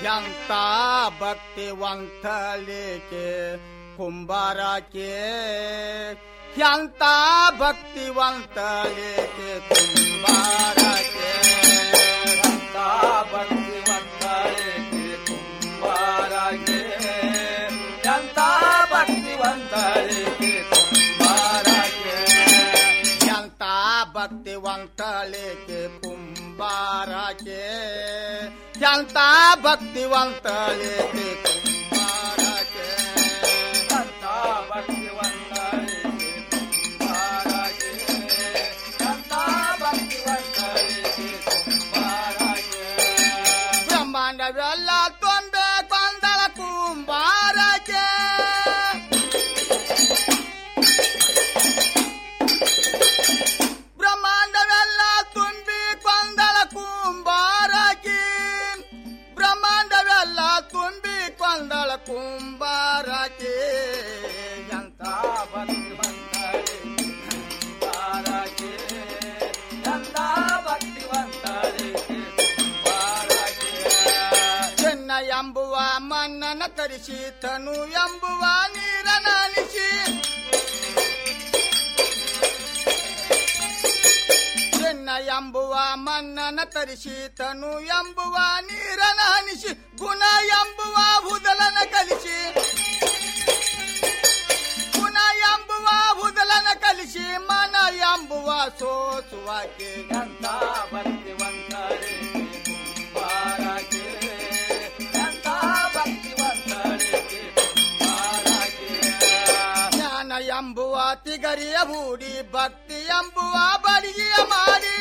ಎಂತ ಭಕ್ತಿವಂತಲಿಕೆ ಕುಂಬಾರಕ್ಕೆ ಎಂತ ಭಕ್ತಿವಂತಲಿಕೆ ಕುಂಬಾರಕ್ಕೆ ಎಂತ ಭಕ್ತಿವಂತಲಿಕೆ ಕುಂಬಾರಕ್ಕೆ ಎಂತ ಭಕ್ತಿವಂತಲಿಕೆ ಕುಂಬಾರಕ್ಕೆ ಎಂತ ಭಕ್ತಿವಂತಲಿಕೆ ಕುಂಬಾರಕ್ಕೆ ಎಂತ ಭಕ್ತಿವಂತಲಿಕೆ ಕುಂಬಾರಕ್ಕೆ ಎಂತ ಭಕ್ತಿವಂತಲಿಕೆ ಕುಂಬಾರಕ್ಕೆ ಎಂತ ಭಕ್ತಿವಂತಲಿಕೆ ಕುಂಬಾರಕ್ಕೆ ಬ್ರಹ್ಮಾಂಡವೆಲ್ಲ ತೊಂದೆ ಕೊಂದಳ ಕುಂಬಾರಕ್ಕೆ ಬ್ರಹ್ಮಾಂಡವೆಲ್ಲ ತುಂಬಿ ಕೊಂದಳ ಕುಂಬಾರಕ್ಕೆ ಬ್ರಹ್ಮಾಂಡವೆಲ್ಲ ತುಂಬಿ ಕೊಂದಳ ಕುಂಬಾರಕ್ಕೆ ಎಂತ ಭಕ್ತಿವಂತಳೆ ಕುಂಬಾರಕ್ಕೆ ಎಂತ ಭಕ್ತಿವಂತಳೆ ಕುಂಬಾರಕ್ಕೆ ಚೆನ್ನ ಎಂಬುವ ಮನ್ನನ ತರಿಸಿ ತನು ಎಂಬುವ ನೀರನ ಅನಿಸಿ ಚೆನ್ನ ಎಂಬುವ ಮನ್ನನ ತರಿಸಿ ತನು ಎಂಬುವ ನೀರನ ಹನಿಸಿ ಗುಣ ಎಂಬುವ ಹುದಲನ ಕಲಿಸಿ ಗುಣ ಎಂಬುವ ಹುದಲನ ಕಲಿಸಿ ಮನ ಎಂಬುವ ಸೋಸುವಾಕೆ ಗಂತ ಭಕ್ತಿವಂತರೆ ಕುಂಬಾರಕ್ಕೆ ಗಂತ ಭಕ್ತಿವಂತರೆ ಜ್ಞಾನ ಎಂಬುವ ತಿಗರಿಯ ಹೂಡಿ ಭಕ್ತಿ ಎಂಬುವ ಬಡಿಗೆಯ ಮಾಡಿ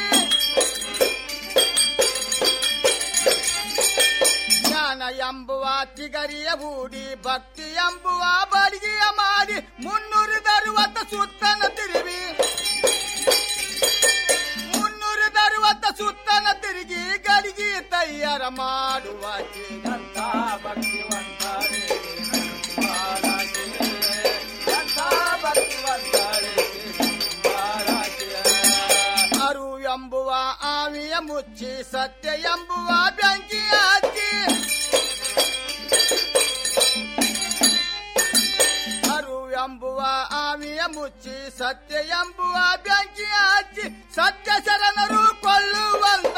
ಜ್ಞಾನ ಎಂಬುವ ತಿಗರಿಯ ಹೂಡಿ ಭಕ್ತಿ ಎಂಬುವ ಬಡಿಗೆಯ ಮಾಡಿ ಮುನ್ನೂರದರುವತ್ತ ಸುತ್ತನ ತಿರುವಿ ಮುನ್ನೂರದರುವತ್ತ ಸುತ್ತನ ತಿರುಗಿ ಗಡಿಗೆ ತಯ್ಯಾರ ಮಾಡುವ ಗಂತ ಭಕ್ತಿವಂತರೇ ಅರು ಎಂಬುವ ಆವಿಯ ಮುಚ್ಚಿ ಸತ್ಯ ಎಂಬುವ ಬೆಂಕಿ ಹಚ್ಚಿ ಅರು ಎಂಬುವ ಆವಿಯ ಮುಚ್ಚಿ ಸತ್ಯ ಎಂಬುವ ಬೆಂಕಿ ಹಚ್ಚಿ ಸತ್ಯ ಶರಣರು ಕೊಳ್ಳುವಂತ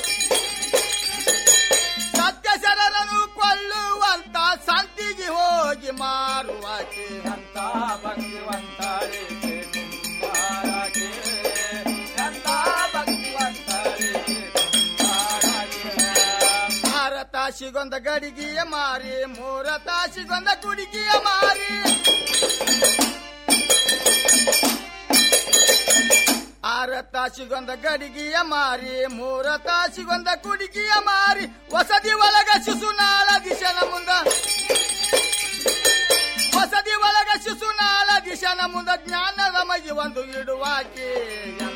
ಸತ್ಯ ಶರಣರು ಕೊಳ್ಳುವಂತ ಸಂತಿಗೆ ಹೋಗಿ ಮಾರುವಾಕೆ ಅಂತ ಭಕ್ತಿವಂತರೇ ಕುಂಬಾರಗೆ ಅಂತ ಭಕ್ತಿವಂತರೇ ಆರ ತಾಸಿಗೊಂದ ಗಡಿಗೆಯ ಮಾರಿ ಮೂರ ತಾಸಿಗೊಂದ ಕುಡಿಗೆಯ ಮಾರಿ ಆರ ತಾಸಿಗೊಂದ ಗಡಿಗೆಯ ಮಾರಿ ಮೂರ ತಾಸಿಗೊಂದ ಕುಡಿಗೆಯ ಮಾರಿ ಹೊಸದಿ ಒಳಗ ಶಿಶುನಾಳ ದಿಶನ ಮುಂದ ಹೊಸದಿ ಒಳಗ ಶಿಶುನಾಳ ದಿಶನ ಮುಂದ ಜ್ಞಾನದ ಮಗಿ ಒಂದು ಇಡುವಾಕೆ